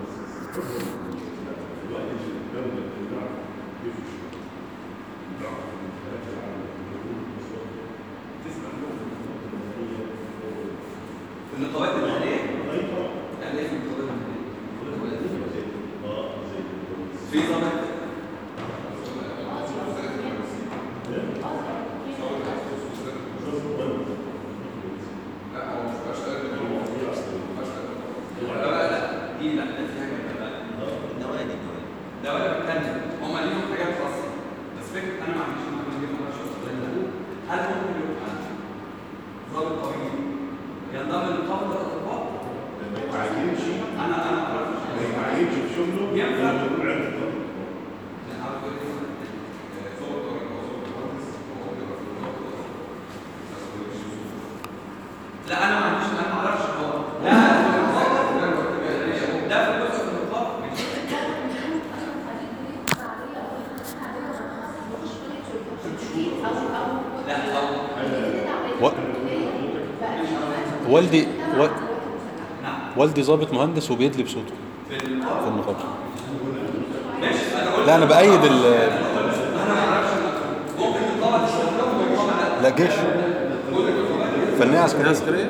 Speaker 6: دلوقتي الدولة بترجع جيش الشرطة. الانتخابات العامة بيقولوا المصوت. تسمع لهم النقطة المدنية
Speaker 1: في النقابات المهنيه
Speaker 6: أي طبعا.
Speaker 1: يعني ايه في النقابات المهنيه؟
Speaker 6: اه زي الجواز.
Speaker 1: في ضمان لا لا لا دي لا ده في حاجه لا
Speaker 5: نوادي نوادي
Speaker 1: ده ولا بتكلم هم ليهم حاجات خاصه بس فكره انا ما عنديش معلومه دي ما اعرفش هل ممكن يبقى ضابط طويل ينضم لنقابه الاطباء؟
Speaker 6: ما يتعينش
Speaker 1: انا انا ما اعرفش
Speaker 6: ما يتعينش في شغله
Speaker 1: ينفع.
Speaker 6: لما يكون عنده طبع.
Speaker 1: لا، عارف إيه؟ لا انا ما عنديش انا ما اعرفش هو لا ده في جزء من النقابه مش
Speaker 7: و... والدي و... والدي ضابط مهندس وبيدلي بصوته في النقابة لا انا بايد ال لا جيش فنية عسكرية
Speaker 2: عسكريه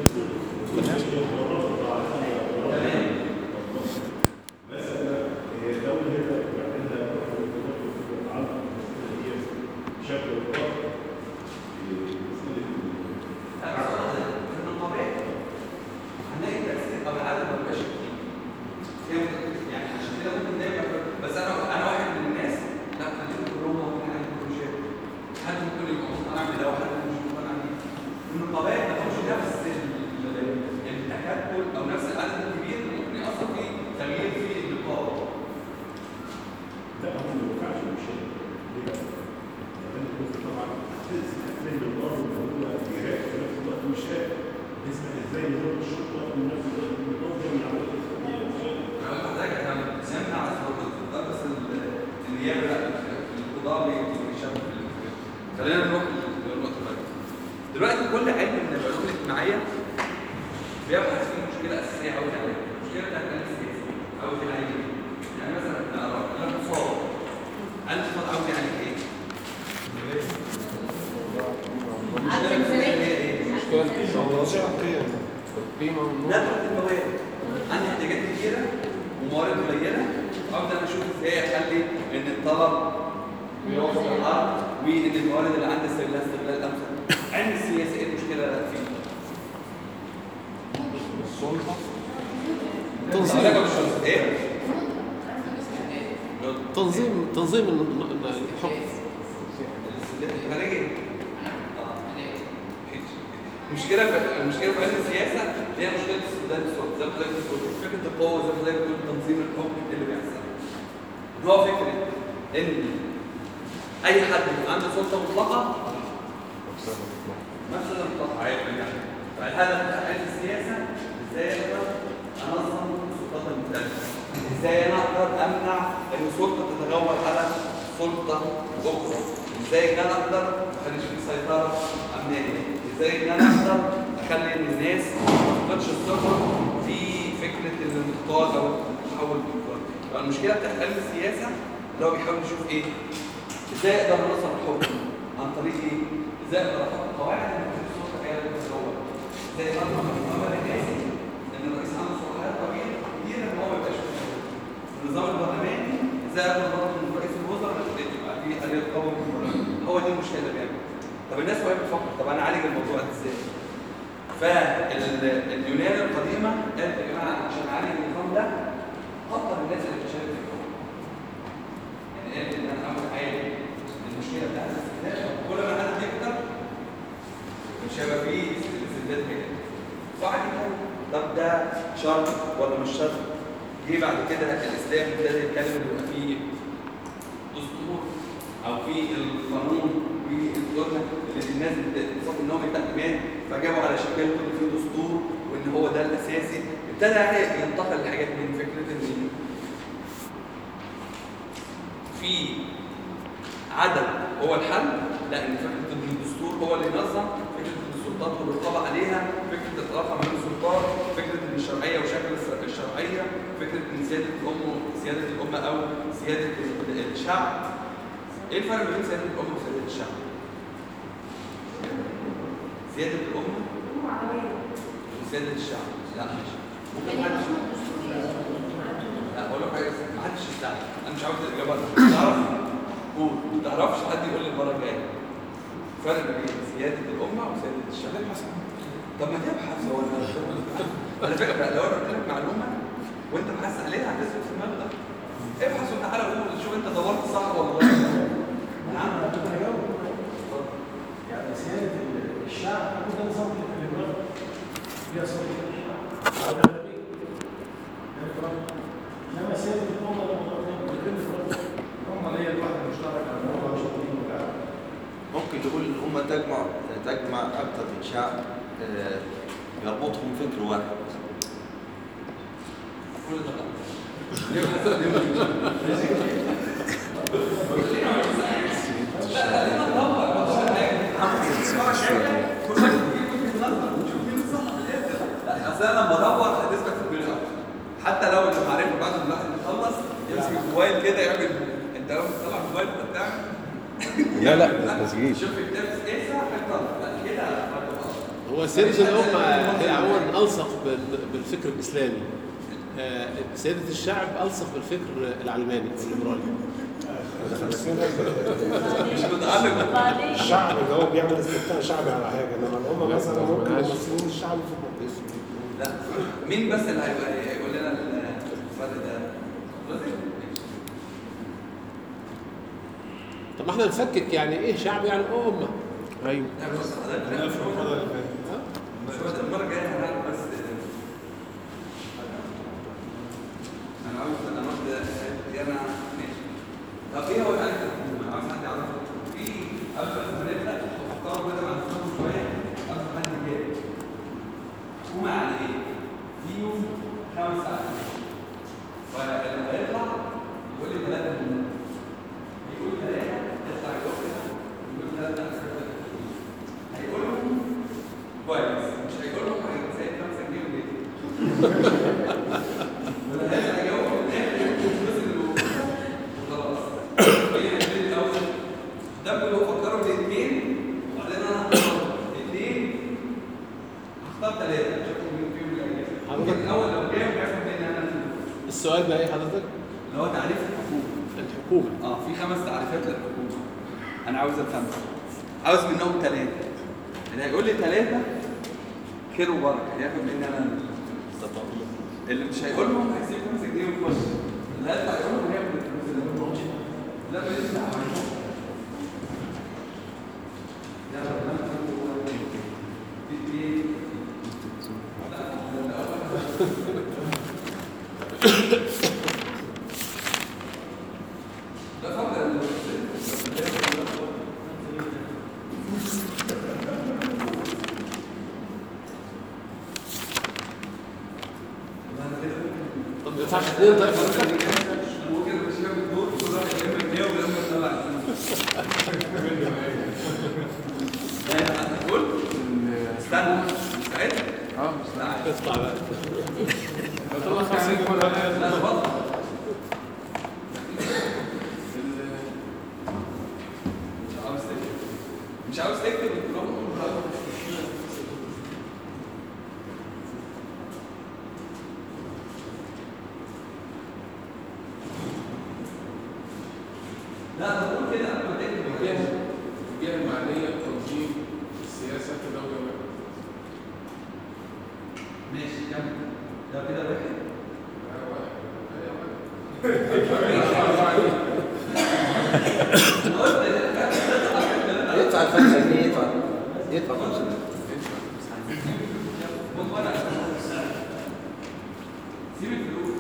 Speaker 6: هي الدولة هنا بيبقى عندها عرض هي شكل الوقت
Speaker 1: في النقابات هنلاقي تأثير أو العدد ما بيبقاش كتير. فاهم؟ يعني عشان كده ممكن دايما بس أنا أنا واحد من الناس لا خليهم كلهم موجودين على البروجيكت. حد ممكن يبقى مقتنع بده وحد مش مقتنع بيه. النقابات ما لهمش نفس ال- التكتل أو نفس العدد الكبير اللي ممكن يأثر في تغيير في النقابة.
Speaker 6: لا هو ما ينفعش يمشي ليه بقى؟ لأن كنت طبعا هتنزل الأرض وهو جهاد في نفس الوقت مش شايف اسمع ازاي نظام الشرطة وفي نفس الوقت منظم العملية الإقتصادية
Speaker 1: أنا محتاج أنا سمعنا على صوت القضاء بس ال- النيابة لا القضاء بيشاركوا في ال- خلينا نروح للنقطة الثانية. دلوقتي كل علم من العلوم الاجتماعية بيبحث في مشكلة أساسية أو يعني مشكلة بتاعت العلم السياسي أو الاجتماعية. يعني مثلا نقرا الاقتصاد. الاقتصاد عاوز يعني إيه؟ المشكلة الأساسية هي إيه؟
Speaker 2: القيمه والنور
Speaker 1: نبرة الموارد عندي احتياجات كتيرة وموارد قليلة أبدأ أشوف إزاي أخلي إن الطلب يوصل الأرض وإن الموارد اللي عندي استغلال استغلال أمثل علم السياسة إيه المشكلة اللي فيه؟
Speaker 2: تنظيم.
Speaker 1: علاقة بالشخص. إيه؟
Speaker 2: تنظيم تنظيم الن- الن- الحكم
Speaker 1: الخارجية المشكلة في المشكلة في علم السياسة هي مشكلة استبدال السلطة زي ما حضرتك بتقول فكرة القوة زي ما حضرتك بتقول تنظيم الحكم اللي بيحصل إن هو فكرة إن أي حد يبقى عنده سلطة مطلقة نفس المطلقة عادي يعني فالهدف بتاع علم السياسة إزاي أقدر أنظم السلطات المختلفة إزاي أنا أقدر أمنع إن سلطة تتغول على سلطة أخرى إزاي إن أنا أقدر ما أخليش في سيطرة أمنية إزاي إن أنا أقدر أخلي إن الناس ما تفقدش الثقة في فكرة الانتقاد أو التحول الانتقادي فالمشكلة بتاعت علم السياسة اللي هو بيحاول يشوف إيه ازاي اقدر انظم الحكم عن طريق ايه؟ ازاي اقدر احط قواعد ان مفيش سلطه هي اللي بتتطور؟ ازاي اقدر النظام الرئاسي ان الرئيس عنده صلاحيات طويله كبيره ان هو ما يبقاش مسؤول. النظام البرلماني ازاي اقدر برضه ان رئيس الوزراء يبقى فيه آلية قوة من البرلمان هو دي المشكله اللي بيعمل طب الناس وهي بتفكر طب انا اعالج الموضوع ده ازاي؟ فاليونان القديمه قالت يا جماعه عشان اعالج النظام ده كتر الناس اللي بتشارك في الحكم يعني قال ان انا اول حاجه المشكله بتاعت الاستهلاك كل ما العدد يكتر مش هيبقى فيه استبداد كده بعد كده طب ده شرط ولا مش شرط جه بعد كده الاسلام ابتدى يتكلم ان يبقى فيه دستور او في القانون والدنيا اللي الناس بتصف ان هو من التأمين فجابوا على شكل ان في دستور وان هو ده الاساسي ابتدى يعني ينتقل لحاجات من فكره ان في عدم هو الحل لا ان فكره ان الدستور هو اللي ينظم فكره ان السلطات والرقابه عليها فكره العلاقه ما بين السلطات فكره ان الشرعيه وشكل الس- الشرعيه فكره ان سياده الام سياده الامه او سياده ال- الشعب ايه الفرق بين سياده الامه وسياده الشعب؟ سياده الامه وسياده الشعب لا مش ممكن حد لا اقول لك حاجه ما حدش يستعجل انا مش عاوز الاجابه تعرف قول ما تعرفش حد يقول لي المره الجايه فرق بين سياده الامه وسياده الشعب طب ما تبحث هو أنا- على فكره بقى لو انا قلت لك معلومه وانت بحثت عليها هتثبت في دماغك ابحث وتعالى قول شوف انت دورت صح ولا غلط نعم
Speaker 4: انا كنت هجاوب يعني سياده الشعب اكيد ده نظام الديمقراطي هي سلطه الشعب او الاغلبيه ديمقراطي انما سياده الامه ده موضوع تاني بيتم في الامه اللي هي الوحده المشتركه الموضوع مش قديم وبتاع
Speaker 5: ممكن تقول الأمة تجمع تجمع أكثر من شعب آه، يربطهم فكر واحد
Speaker 1: كل ده غلط. ليه بحثت عليه؟ لا لا ليه ندور؟ حتى لو اللي معرفه بعد ما الواحد يخلص يمسك الموبايل كده يعمل انت لو بتطلع الموبايل انت بتعمل
Speaker 7: لا لا تسجيل
Speaker 1: شوف الكتاب ايه ساعه بعد كده
Speaker 2: هو سيدة الأمة هي عموما ألصق بال- بالفكر الإسلامي آه، سيدة الشعب ألصق بالفكر العلماني الليبرالي
Speaker 1: مش متعلق
Speaker 8: الشعب اللي هو بيعمل استفتاء شعبي على حاجه انما الامه مثلا ممكن ممثلين الشعب في
Speaker 1: لا مين بس اللي هيبقى هيقول لنا الفرق ده؟
Speaker 2: طب ما احنا نفكك يعني إيه شعب يعني أمة
Speaker 3: ايوه
Speaker 1: لا بص حضرتك مش هو ده المره الجايه هنعرف بس انا عاوز انا واحده انا ماشي طب ايه هو الالف الحكومه؟ عاوز حد يعرف في قبل ما نبدا فكروا كده مع نفسكم شويه قبل ما حد يجي حكومه يعني ايه؟ فيهم خمس ساعات فلما يطلع يقول لي ثلاثه من يقول ثلاثه يطلع يقول كده يقول ثلاثه هيقولهم كويس مش هيقولهم هيسيب 5 جنيه وليه ولا هيبقى هيجاوب في الاخر الفلوس اللي موجوده وخلاص هي البيت الاول ده كله فكروا في اثنين وبعدين انا هختار اثنين هختار ثلاثه اشوفهم مين فيهم اللي هيجي
Speaker 2: حضرتك-
Speaker 1: الاول لو جاي هياخد مني انا
Speaker 2: السؤال بقى إيه حضرتك؟
Speaker 1: اللي هو تعريف الحكومه
Speaker 2: الحكومة
Speaker 1: اه في خمس تعريفات للحكومه انا عاوز الخمسه عاوز منهم ثلاثه اللي هيقول لي ثلاثه خير وبركه هياخد مني انا اللي مش هيقولهم هيسيب 5 جنيه ويخش اللي هيطلع يقولهم هياخد الفلوس اللي هو لا ماليش دعوه يلا بنعمل في اثنين ده فضل
Speaker 2: طب ما ينفعش اثنين طيب حضرتك؟
Speaker 1: ممكن مش فاهم الدور كل واحد يلم جنيه ولما يطلع هتقول استنى ساعتها
Speaker 3: اه بس لا
Speaker 2: اطلع بقى
Speaker 3: طلع 50 كل
Speaker 1: لا اتفضل مش عاوز تكتب مش عاوز تكتب البروجرام لا تقول كده قبل ما تكتب
Speaker 2: الجهة المعنية بتنظيم السياسة في دولة ما
Speaker 1: ماشي كمل ده كده واحد
Speaker 5: يدفع ال 5 جنيه يدفع يدفع 5 جنيه
Speaker 1: سيب الفلوس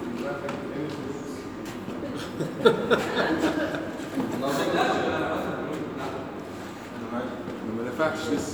Speaker 3: ما دفعتش لسه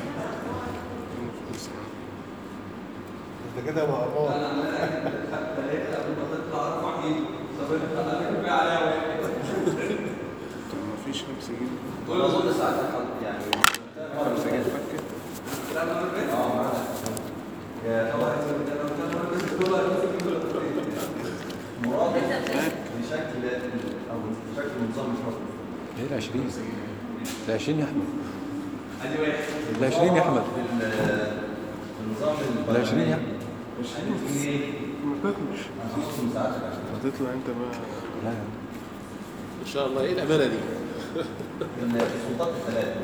Speaker 8: انت كده مقرب
Speaker 1: ثلاثة قبل ما تطلع رفع ايدك طب انت انا كفايه عليها واحد
Speaker 3: طب ما فيش 5 جنيه
Speaker 5: ولا اظن ساعات الحد يعني
Speaker 3: 5 جنيه فكت
Speaker 1: لا ما انا
Speaker 5: اه معانا يا
Speaker 1: خلاص ده لو كان راجل دولار يمسك كل
Speaker 5: مراد بشكل او بشكل نظام الحكم
Speaker 7: ايه ال 20 ال 20 يا احمد
Speaker 1: ادي واحد
Speaker 7: ال 20 يا احمد
Speaker 5: النظام
Speaker 7: ال 20 يا احمد
Speaker 5: مش جنيه
Speaker 3: ما تطلعش
Speaker 5: هنص ساعات
Speaker 3: هتطلع انت بقى
Speaker 7: لا يا عم.
Speaker 2: إن شاء الله إيه الأمانة دي؟
Speaker 5: السلطات الثلاثة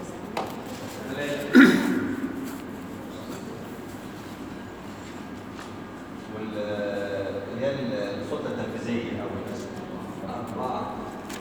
Speaker 5: وال اللي هي السلطة التنفيذية أو أربعة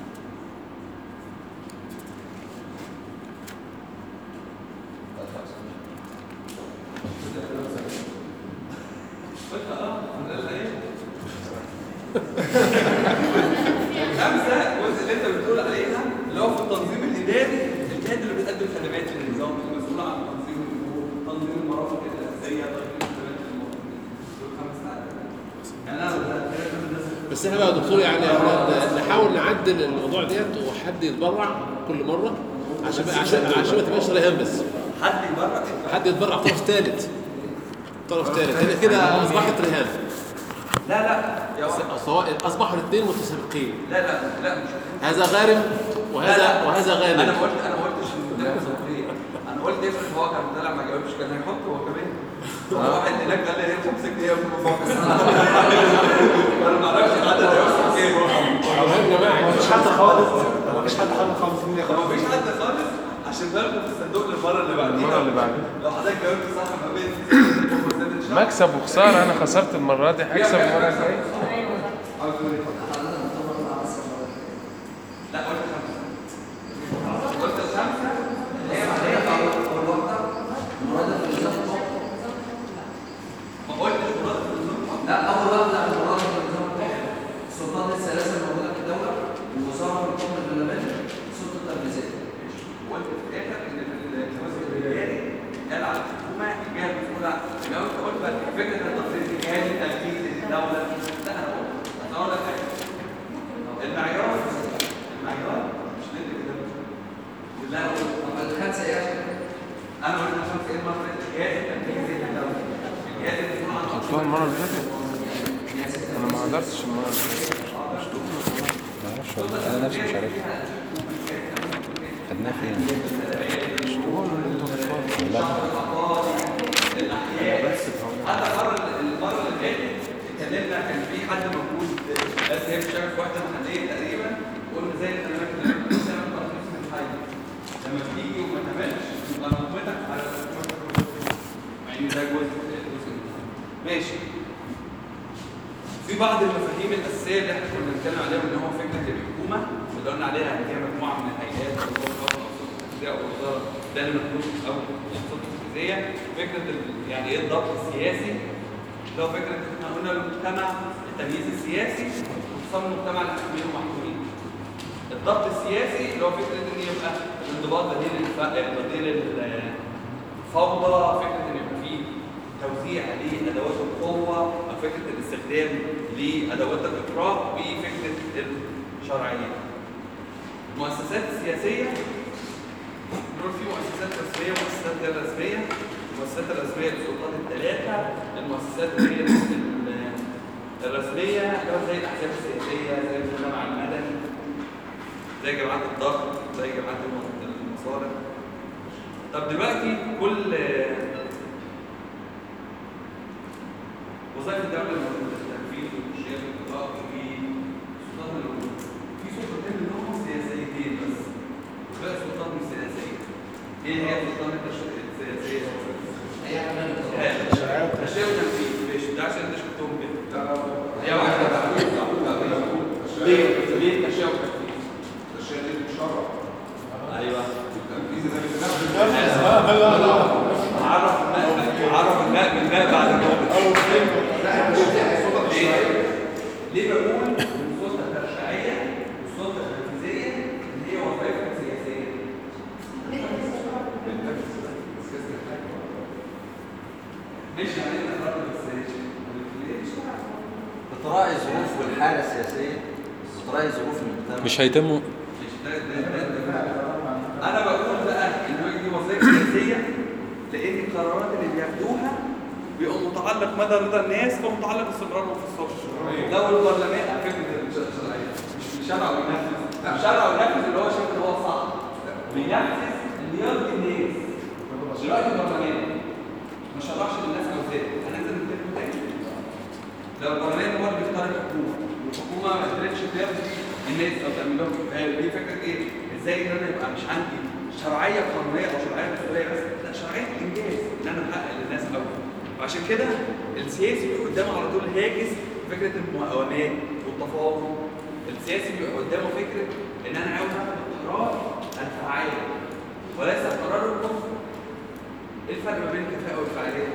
Speaker 1: خمسة الجزء اللي انت بتقول عليها اللي هو في التنظيم الاداري الجهات اللي بتقدم خدمات للنظام المسؤول عن تنظيم الامور تنظيم المرافق الاساسيه تنظيم خدمات المواطنين دول خمس ساعات يعني انا بتكلم الناس
Speaker 2: بس احنا بقى يا دكتور يعني احنا نحاول نعدل الموضوع ديت وحد يتبرع كل مرة عشان عشان عشان ما تبقاش رهان بس
Speaker 1: حد يبرع
Speaker 2: حد يتبرع طرف ثالث طرف ثالث هنا كده اصبحت رهان
Speaker 1: لا لا يا
Speaker 2: أصل-
Speaker 1: واحد.
Speaker 2: أصل هو اصبحوا الاثنين متسابقين
Speaker 1: لا لا لا مش
Speaker 2: هذا غارم
Speaker 1: لا،
Speaker 2: وهذا
Speaker 1: لا.
Speaker 2: وهذا
Speaker 1: انا
Speaker 2: غانم
Speaker 1: ما قلت انا ما قلتش ان ده مصدقيه انا قلت افرض هو كان طلع ما جاوبش كان هيحط هو كمان هو واحد هناك قال لي هي 5 جنيه وفوق انا ما اعرفش العدد هيوصل كام
Speaker 8: يا جماعه مفيش حد خالص مفيش حد خالص خالص مين
Speaker 1: طب ما فيش حد خالص عشان نرمي في الصندوق للمره اللي بعديها
Speaker 3: المرة اللي بعدها.
Speaker 1: لو حضرتك جاوبت صح ما بين وزاد الشهر.
Speaker 3: مكسب وخسارة أنا خسرت المرة دي هكسب المرة الجاية
Speaker 1: عاوز تقول إيه؟ لا قلت خمسه قلت الخمسه هي معناها
Speaker 5: أول واحدة مرادة في النظام
Speaker 1: ما قلتش مراد في النظام
Speaker 5: لا أول واحدة مرادة في النظام السلطات الثلاثة الموجودة في الدولة والوزارة في الحكم البرلماني السلطة التنفيذية
Speaker 1: وقلت في الاخر ان الجواز الرجالي قال على الحكومه الجهه المسؤوله لو انت قلت بقى فكره التفصيل الجهالي تنفيذ الدوله لا انا قلت انا اقول لك حاجه المعيار المعيار مش نكتب كده لا انا قلت
Speaker 5: طب الخمسة إيه عشان
Speaker 1: انا قلت الخمسه ايه المصري الجهاز التنفيذي للدوله الجهاز المسؤول عن
Speaker 3: قلتها المرة اللي فاتت أنا ما حضرتش المرة اللي فاتت
Speaker 7: ما اعرفش والله انا نفسي مش عارفها خدناها فين؟
Speaker 3: هو اللي انتوا بتفكروا
Speaker 1: حتى المره المره اللي فاتت اتكلمنا كان في حد موجود بس هي مش عارف واحده محليه تقريبا قلنا زي الكلمات اللي بتعمل ترخيص من الحي لما بتيجي وما تعملش يبقى نقمتك على يعني ده جزء جزء منها. ماشي في بعض المفاهيم الاساسيه اللي احنا كنا بنتكلم عليها ان هو فكره الحكومه اللي قلنا عليها ان هي مجموعه من الهيئات او الوزاره او السلطه التنفيذيه او الوزاره ده اللي مكتوب او السلطه التنفيذيه فكره ال- يعني ايه الضغط السياسي اللي هو فكره ان احنا قلنا المجتمع التمييز السياسي وخصوصا المجتمع الحكومي والمحكومين الضغط السياسي اللي هو فكره ان يبقى الانضباط بديل الف- بديل الفوضى فكره ان يبقى فيه توزيع لادوات القوه او فكره الاستخدام لادوات الاكراه وفكره الشرعيه. المؤسسات السياسيه دول في مؤسسات رسميه ومؤسسات غير رسميه. المؤسسات الرسميه للسلطات الثلاثه، المؤسسات اللي هي ال- الرسميه اللي هو زي الاحزاب السياسيه زي المجتمع المدني زي جماعات الضغط زي جماعات الم- المصالح. طب دلوقتي كل وظائف الدولة الموجودة التنفيذ والتشريع والقضاء والسلطات الموجودة في سلطتين منهم سياسيتين بس باقي سلطات مش سياسية ايه هي السلطات التشريع- السياسية؟
Speaker 5: أي حاجة
Speaker 1: تشريع وتنفيذ ماشي ده عشان انت شفتهم كده هي واحدة بقى ليه؟ ليه تشريع وتنفيذ؟ تشريع دي بتشرع ايوه التنفيذ ده عرف الماء عرف الماء بالماء بعد الموت ليه؟ ليه بقول ان السلطه التشريعيه والسلطه التنفيذيه اللي هي وظائفها سياسيه؟ مش يعني انت خرجت بس
Speaker 5: بتراعي ظروف والحالة السياسية بتراعي ظروف المجتمع
Speaker 7: مش هيتموا
Speaker 1: انا بقول بقى ان هي دي وظيفه سياسيه لان القرارات اللي بياخدوها بيبقى متعلق مدى رضا الناس ومتعلق باستمرارهم في السلطه لو البرلمان على فكره الشرعيه مش شرع وينفذ شرع وينفذ اللي هو شايف ان هو صح بينفذ اللي يرضي الناس دلوقتي البرلمان ما شرعش للناس عاوزاه هننزل نتكلم تاني لو البرلمان هو اللي بيختار الحكومه والحكومه ما قدرتش ترضي الناس او تعمل لهم كفايه دي فكره ايه؟ ازاي ان انا يبقى مش عندي شرعيه قانونيه او شرعيه مسؤوليه بس لا شرعيه انجاز ان انا احقق للناس قوي وعشان كده السياسي بيبقى قدامه على طول هاجس فكره المقاومات والتفاوض السياسي بيبقى قدامه فكره ان انا عاوز اخد القرار الفعال وليس قرار الكفر ايه الفرق ما بين الكفاءه والفعاليه؟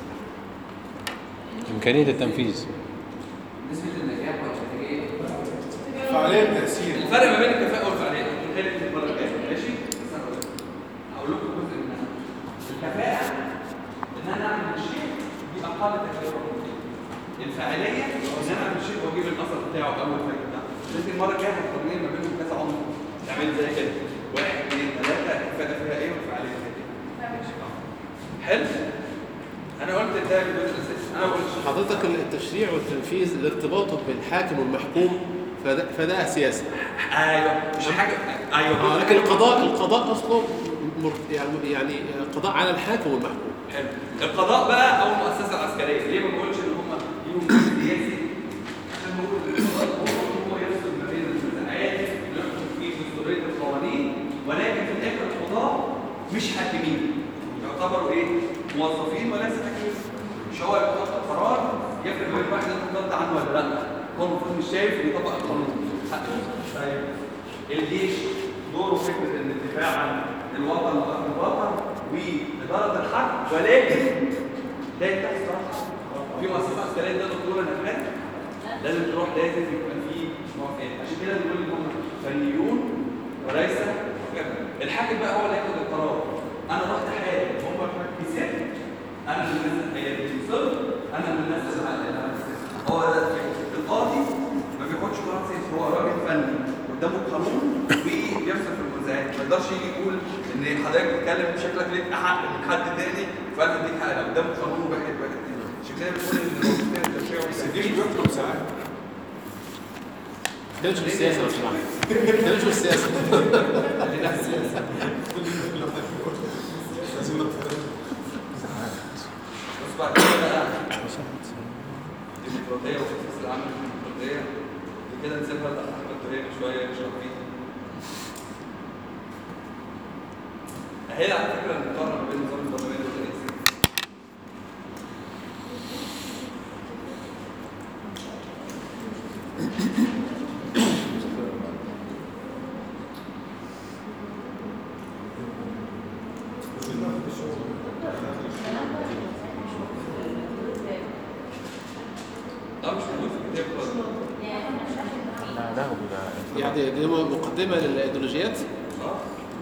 Speaker 7: امكانيه التنفيذ
Speaker 5: نسبة النجاح والإنتاجية
Speaker 8: فعالية تأثير
Speaker 1: الفرق ما بين الكفاءة والفعالية هقولها لك المرة الجاية ماشي؟ بس أنا هقول لك. هقول لكم جزء منها. الكفاءة إن أنا أعمل شيء دي أقل تكلفة الفاعلية إن أنا أعمل شيء وأجيب الأثر بتاعه أول حاجة بتاعه. أنت المرة الجاية هتقارنين ما بينهم كذا عمر. تعمل زي كده. واحد اثنين ثلاثة الكفاءة فيها إيه والفعالية فيها إيه؟ ماشي. حلو؟ انا قلت ده الجزء الاساسي انا ما قلتش
Speaker 2: حضرتك التشريع والتنفيذ الارتباط بالحاكم والمحكوم فده, فده سياسه
Speaker 1: ايوه مش حاجه ايوه
Speaker 2: آه لكن القضاء القضاء اصله مر- يعني يعني قضاء على الحاكم والمحكوم
Speaker 1: حلو. القضاء بقى او المؤسسه العسكريه ليه ما بقولش ان هم ليهم جزء سياسي عشان بقول ان القضاء هو هو يفصل ما بين النزاعات اللي يحكم فيه دستوريه القوانين ولكن في الاخر القضاء مش حاكمين يعتبروا ايه موظفين وليس حاكمين مش هو اللي بيحط قرار يفرق بين واحد انت ضد عنه ولا لا هو المفروض مش شايف ان يطبق القانون طيب الجيش دوره فكره ان الدفاع عن الوطن وامن الوطن واداره الحرب ولكن لا يتخذ قرار في مؤسسه عسكريه تقدر تقول انا فاهم لازم تروح لازم يبقى في موافقات عشان كده بنقول ان هم فنيون وليس حكام الحاكم بقى هو اللي ياخد القرار انا رحت حالي هم كسبت انا اللي الناس هي صرت انا اللي الناس هو ده الفكرة. القاضي ما بياخدش قرار سياسي هو راجل فني قدامه القانون وبيفصل في المنازعات ما يقدرش يجي يقول ان حضرتك بتتكلم شكلك ليك حق من حد تاني فانا اديك حق لا، قدامه قانون واحد واحد اتنين. عشان كده بنقول ان الوظيفه التشريع والتنفيذ
Speaker 8: بيحكم ساعات
Speaker 2: ده مش في السياسه لو سمحت ده مش في السياسه
Speaker 1: لنفس السياسه
Speaker 8: لازم نتفق.
Speaker 1: بس بعد كده بقى الديمقراطيه والتاسيس العام للديمقراطيه دي كده نسيبها لاحمد تهيئ شويه يشرح فيها هي على فكره المقارنه بين النظام البرلماني والرئاسي لا مش موجود في الكتاب خالص
Speaker 3: لا ده هو ده
Speaker 2: يعني دي مقدمه للايديولوجيات
Speaker 1: اه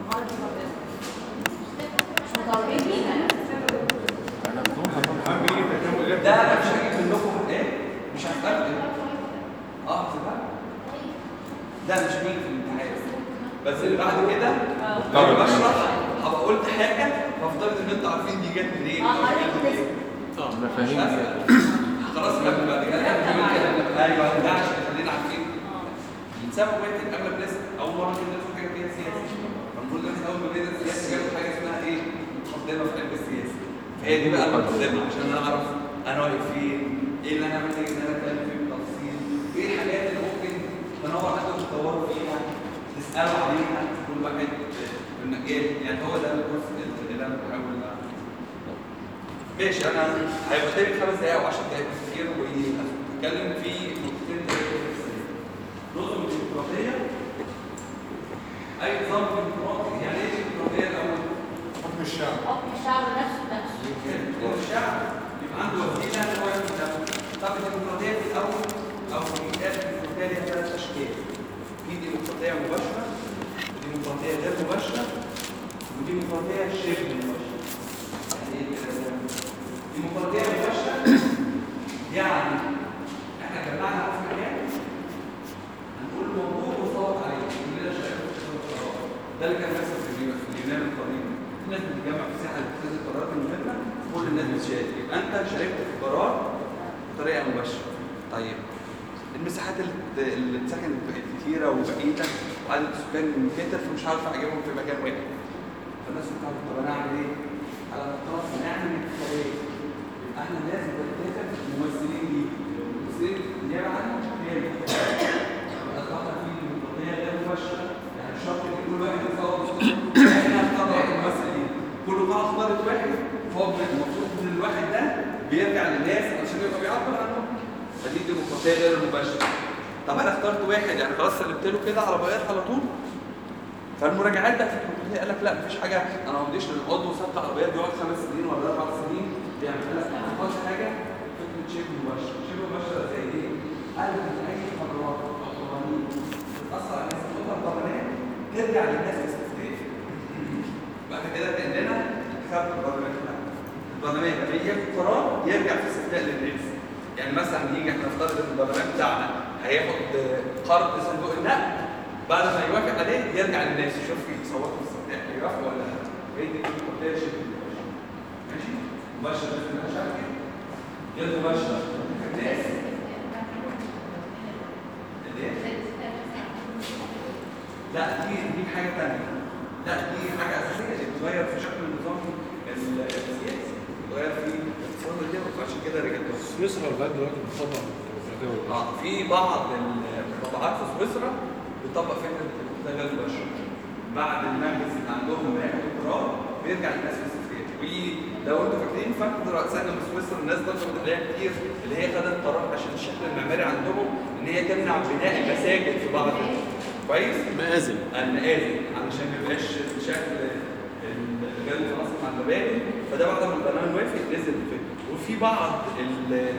Speaker 3: انا بدون
Speaker 1: ده انا مش هجيب منكم ايه مش هستخدم اه هتبقى ده مش هيجي في الامتحان بس اللي بعد كده لما بشرح هبقى قلت حاجه فافترض ان انتوا عارفين دي جت منين أو جت منين.
Speaker 2: اه
Speaker 1: مش
Speaker 3: مفاهيم
Speaker 1: هسأل. خلاص قبل بعد كده هنعمل كده ايوه ده عشان خلينا عارفين بنسموا بيت اغلب ناس اول مره كده ندرس حاجه فيها سياسه فنقول الناس اول ما بدات السياسه جابوا حاجه اسمها ايه؟ مقدمه في علم السياسه هي دي بقى المقدمه عشان انا اعرف انا واقف فين ايه اللي انا محتاج ان انا اتكلم فيه بالتفصيل ايه الحاجات اللي ممكن تنور حد تدوروا فيها تسالوا عليها كل واحد في المجال يعني هو ده الجزء اللي انا بحاول ماشي انا هيبقى قدامي خمس دقايق او 10 دقايق كتير وهتكلم في نقطتين ثلاثه نظم الديمقراطيه اي نظام ديمقراطي يعني ايه ديمقراطيه الاول؟
Speaker 8: حكم الشعب
Speaker 1: هو الشعب يبقى عنده وسيله ان هو يعمل ده طب الديمقراطيه في الاول او في الاخر الديمقراطيه ليها ثلاث اشكال في ديمقراطيه مباشره وديمقراطيه غير مباشره وديمقراطيه شبه مباشره يعني ايه كده؟ ديمقراطيه مباشره يعني احنا جمعنا في مكان هنقول موضوع وصوت عليه كلنا شايفين ده اللي كان بيحصل في اليونان- في اليونان القديم الناس بتتجمع في ساحه لاتخاذ القرارات المهمه كل الناس بتشارك يبقى انت شاركت في القرار بطريقه مباشره طيب المساحات اللي اللي اتسكنت بقت كتيره وبعيده وعدد السكان كتر فمش عارف اجيبهم في مكان واحد فالناس بتقول طب انا اعمل ايه؟ على الطرف نعمل انتخابات يبقى احنا لازم نتكلم ممثلين ليه الممثلين نيابه عنهم هي الانتخابات يبقى الخطر فيه ديمقراطيه غير مباشره يعني مش شرط ان كل واحد يصور بصوته احنا هنختار واحد ممثل ليه كل قاعه اختارت واحد فهو المفروض ان الواحد ده بيرجع للناس عشان يبقى بيعبر عنهم فدي الديمقراطيه غير المباشره طب انا اخترت واحد يعني خلاص سلمت له كده على بياض على طول فالمراجعات بتاعت الديمقراطيه قال لك لا مفيش حاجه انا ما بديش للعضو ثابت عربيات بيقعد خمس سنين ولا اربع سنين بيعمل لك انا خالص حاجه فكره شبه مباشر شبه مباشره زي ايه؟ قال لك ان اي قرارات او قوانين بتاثر على الناس الخطه البرلمان ترجع للناس باستفتاء بعد كده كاننا انتخاب البرلمان بتاعنا. البرلمان لما يجي ياخد قرار يرجع في استفتاء للناس يعني مثلا يجي احنا نفترض ان البرلمان بتاعنا هياخد قرض صندوق النقد بعد ما يوافق عليه يرجع للناس يشوف يصوتوا في الاستفتاء يوافقوا ولا لا هي دي الديمقراطيه شبه مباشره ماشي مباشر لازم يبقى شعبي غير مباشره الناس الايه؟ لا دي دي حاجه ثانيه لا دي حاجه اساسيه اللي بتغير في شكل النظام ال- السياسي بتغير في الاقتصاد اللي ما ينفعش كده رجعت
Speaker 8: سويسرا لغايه دلوقتي بتطبق الديمقراطيه
Speaker 1: اه في بعض القطاعات في سويسرا بتطبق فكره الاقتصاد غير المباشر بعد المجلس اللي عندهم ما ياخد قرار بيرجع للناس في السفير ولو انتوا فاكرين فاكر رؤسائنا من سويسرا الناس ضربت عليها كتير اللي هي خدت قرار عشان الشكل المعماري عندهم ان هي تمنع بناء المساجد في بعض كويس؟
Speaker 2: مآذن
Speaker 1: المآذن علشان ما يبقاش شكل الرجال متناسق مع المباني فده بعد ما البرلمان وافق نزل الفكره وفي بعض ال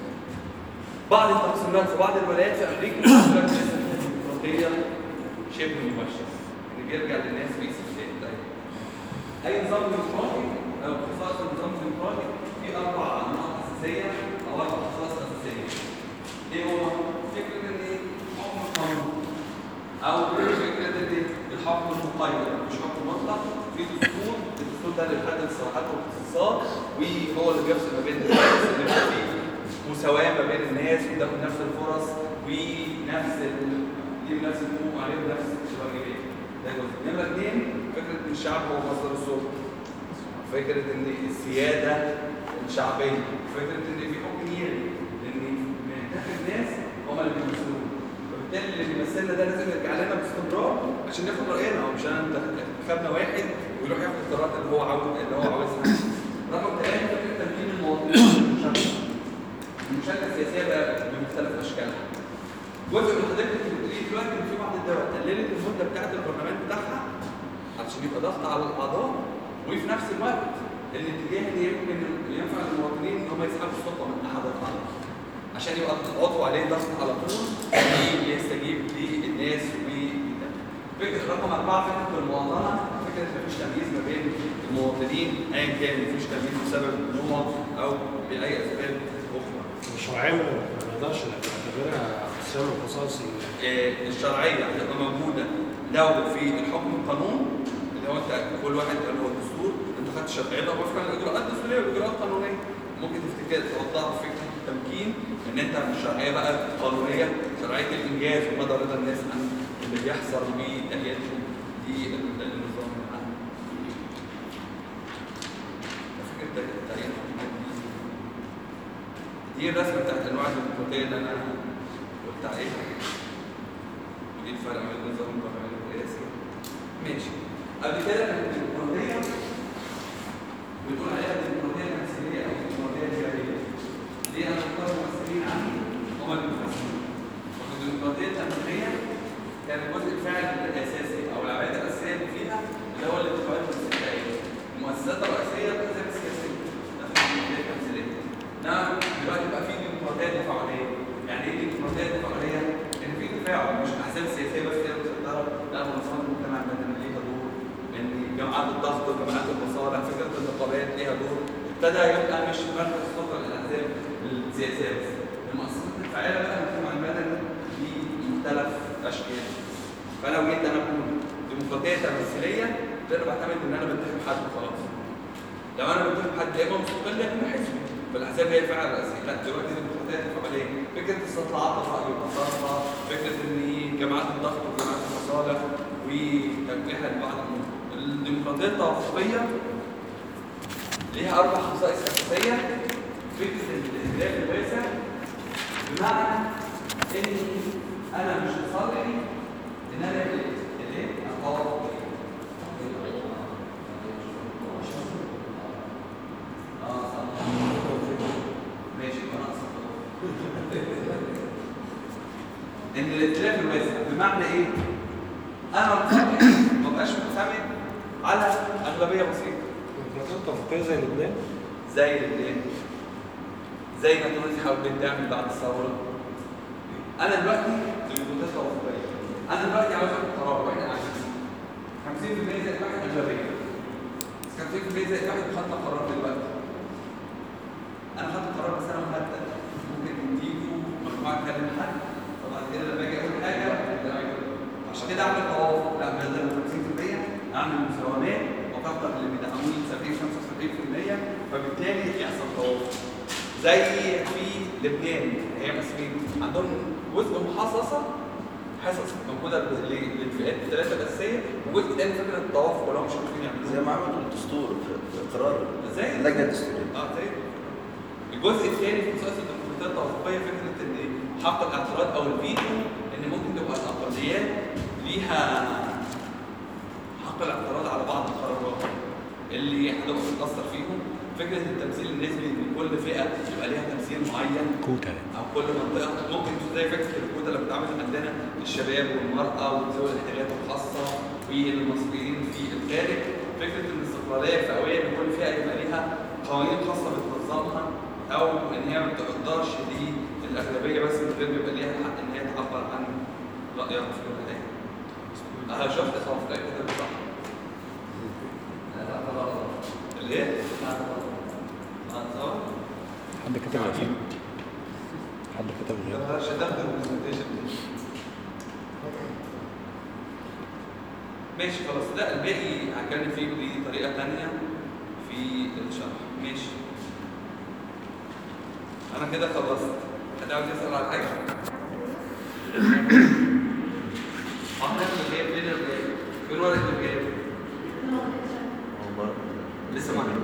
Speaker 1: بعض التقسيمات في بعض الولايات في امريكا بتقول لك لازم الديمقراطيه شبه مباشر ان بيرجع للناس رئيس الولايه اي نظام ديمقراطي او خصائص النظام الديمقراطي في اربع نقط اساسيه او اربع خصائص اساسيه ايه هو؟ فكره ان ايه؟ حكم القانون او فكره ان الحكم المقيد مش حكم مطلق في دستور الدستور ده اللي بيحدد الصلاحيات والاختصاصات وهو اللي بيفصل ما بين الناس اللي بيبقى فيه مساواه ما بين الناس وبتاخد نفس الفرص ونفس ال- ليهم نفس الحقوق وعليهم نفس الواجبات ده جزء نمره اثنين فكره ان الشعب هو مصدر السلطه فكره ان السياده الشعبيه فكره ان في حكم يلي ان منتخب ناس هم اللي بيمثلونا وبالتالي اللي بيمثلنا ده لازم يرجع لنا باستمرار عشان ياخد راينا هو مش انا انتخبنا واحد ويروح ياخد القرارات اللي هو عاوز اللي هو عاوزها رقم ثلاثه فكره تمكين المواطنين من المشاركه المشاركه السياسيه بقى بمختلف اشكالها جزء من حضرتك اللي بتقوليه دلوقتي ان في بعض الدول قللت المده بتاعه البرلمان بتاعها علشان يبقى ضغط على الاعضاء وفي نفس الوقت الاتجاه اللي يمكن ينفع للمواطنين ان هم يسحبوا السلطه من احد الاعضاء عشان يبقى عضو عليه ضغط على طول يستجيب للناس و فكره رقم اربعه فكره المواطنه فكره ان مفيش تمييز ما بين المواطنين ايا كان مفيش تمييز بسبب النوع او باي اسباب اخرى.
Speaker 8: الشرعيه ما ما نقدرش نعتبرها اقسام الخصائص ال-
Speaker 1: آه، الشرعيه هتبقى موجوده لو في الحكم القانون اللي هو انت كل واحد قال هو الدستور انت خدت الشرعيه ده وفقا للاجراءات الدستوريه والاجراءات القانونيه ممكن تفتكر توضحها في فكره التمكين ان انت مش شرعيه بقى قانونيه شرعيه الانجاز ومدى رضا الناس عن اللي بيحصل بتأييدهم للنظام العام. فكره تأييد دي الرسمه بتاعت انواع الديمقراطيه اللي انا قلت عليها ودي الفرق بين النظام البرلماني والرئاسي ماشي قبل كده كانت الديمقراطيه بتقول عليها الديمقراطيه التمثيليه او الديمقراطيه الجاهليه ليه انا بختار ممثلين عني هم الممثلين الديمقراطيه التمثيليه كان الجزء الفاعل الاساسي او العمليه الاساسيه اللي فيها اللي هو الانتخابات المؤسسيه المؤسسات الرئيسيه الاحزاب السياسيه ده في الديمقراطيه التمثيليه نعم دلوقتي بقى في ديمقراطيه تفاعليه يعني ايه ديمقراطيه تفاعليه؟ ان في تفاعل مش الاحزاب السياسيه بس هي اللي بتقدر لا منظمات المجتمع المدني ليها دور ان جماعات الضغط وجماعات المصالح فكره النقابات ليها دور ابتدى يبقى مش مركز السلطه للاحزاب السياسيه بس المؤسسات الفاعله بقى المجتمع المدني بمختلف اشكال فانا لو جيت انا اقول ديمقراطيه تمثيليه ده انا بعتمد ان انا بنتخب حد وخلاص لو انا بنتخب حد يا اما مستقل يا اما حزبي فالاحزاب هي الفاعل الرئيسي لا دلوقتي الديمقراطيه تفاعليه فكره استطلاعات الراي والمصالحه فكره ان جماعات الضغط وجماعات المصالح وتوجيهها لبعض الامور الديمقراطيه التوافقيه ليها اربع خصائص اساسيه فكره الاهداف الواسع بمعنى ان انا مش لصالحي ان انا الايه اتوافق اه صح ماشي انا اقصد ان الائتلاف الواسع بمعنى ايه؟ انا لصالحي ما بقاش معتمد على اغلبيه بسيطه
Speaker 8: الديمقراطيه التوافقيه زي لبنان
Speaker 1: زي الايه؟ زي ما تونس حاولت تعمل بعد الثوره انا دلوقتي ديمقراطيه توافقيه انا دلوقتي عاوز اخد قرار واحنا قاعدين 50% زائد واحد اغلبيه بس 50% زائد واحد خدنا قرار دلوقتي انا خدت قرار بس انا مهدد ممكن تجيبوا مجموعه تكلم حد طبعا كده لما اجي اقول حاجه ده عشان كده اعمل توافق لا بدل من 50% اعمل مساومات واكتر اللي بيدعموني 70 75% فبالتالي يحصل توافق زي في لبنان هي مسؤولين عندهم جزء محاصصه حصص موجوده لل- للفئات الثلاثه الاساسيه وجزء تاني فكره التوافق اللي هم مش عارفين يعملوه
Speaker 5: زي ما عملوا الدستور في في قرار
Speaker 1: زي
Speaker 5: اللجنه الدستوريه
Speaker 1: اه زي الجزء الثاني في خصائص الديمقراطيه التوافقيه فكره ان حق الاعتراض او الفيتو ان ممكن تبقى الاقليات ليها حق الاعتراض على بعض القرارات اللي هتبقى بتاثر فيهم فكره التمثيل النسبي ان كل فئه يبقى ليها تمثيل معين
Speaker 7: كوتا
Speaker 1: او كل منطقه ممكن زي فكره الكوتا اللي بتتعمل عندنا الشباب والمراه وذوي الاحتياجات الخاصه والمصريين في الخارج فكره ان الاستقلاليه الفئويه ان كل فئه يبقى ليها قوانين خاصه بتنظمها او ان هي ما تقدرش للاغلبيه بس من غير ما يبقى ليها الحق ان هي تعبر عن رايها في الولايه. انا شفت خلاص ده كده صح اللي ايه؟ اه صح؟
Speaker 7: حد كتب غير حد كتب غير
Speaker 1: ما اقدرش ادخل البرزنتيشن دي ماشي خلاص لا الباقي هتكلم فيه دي طريقه ثانيه في الشرح ماشي انا كده خلصت حد عاوز يسال على حاجه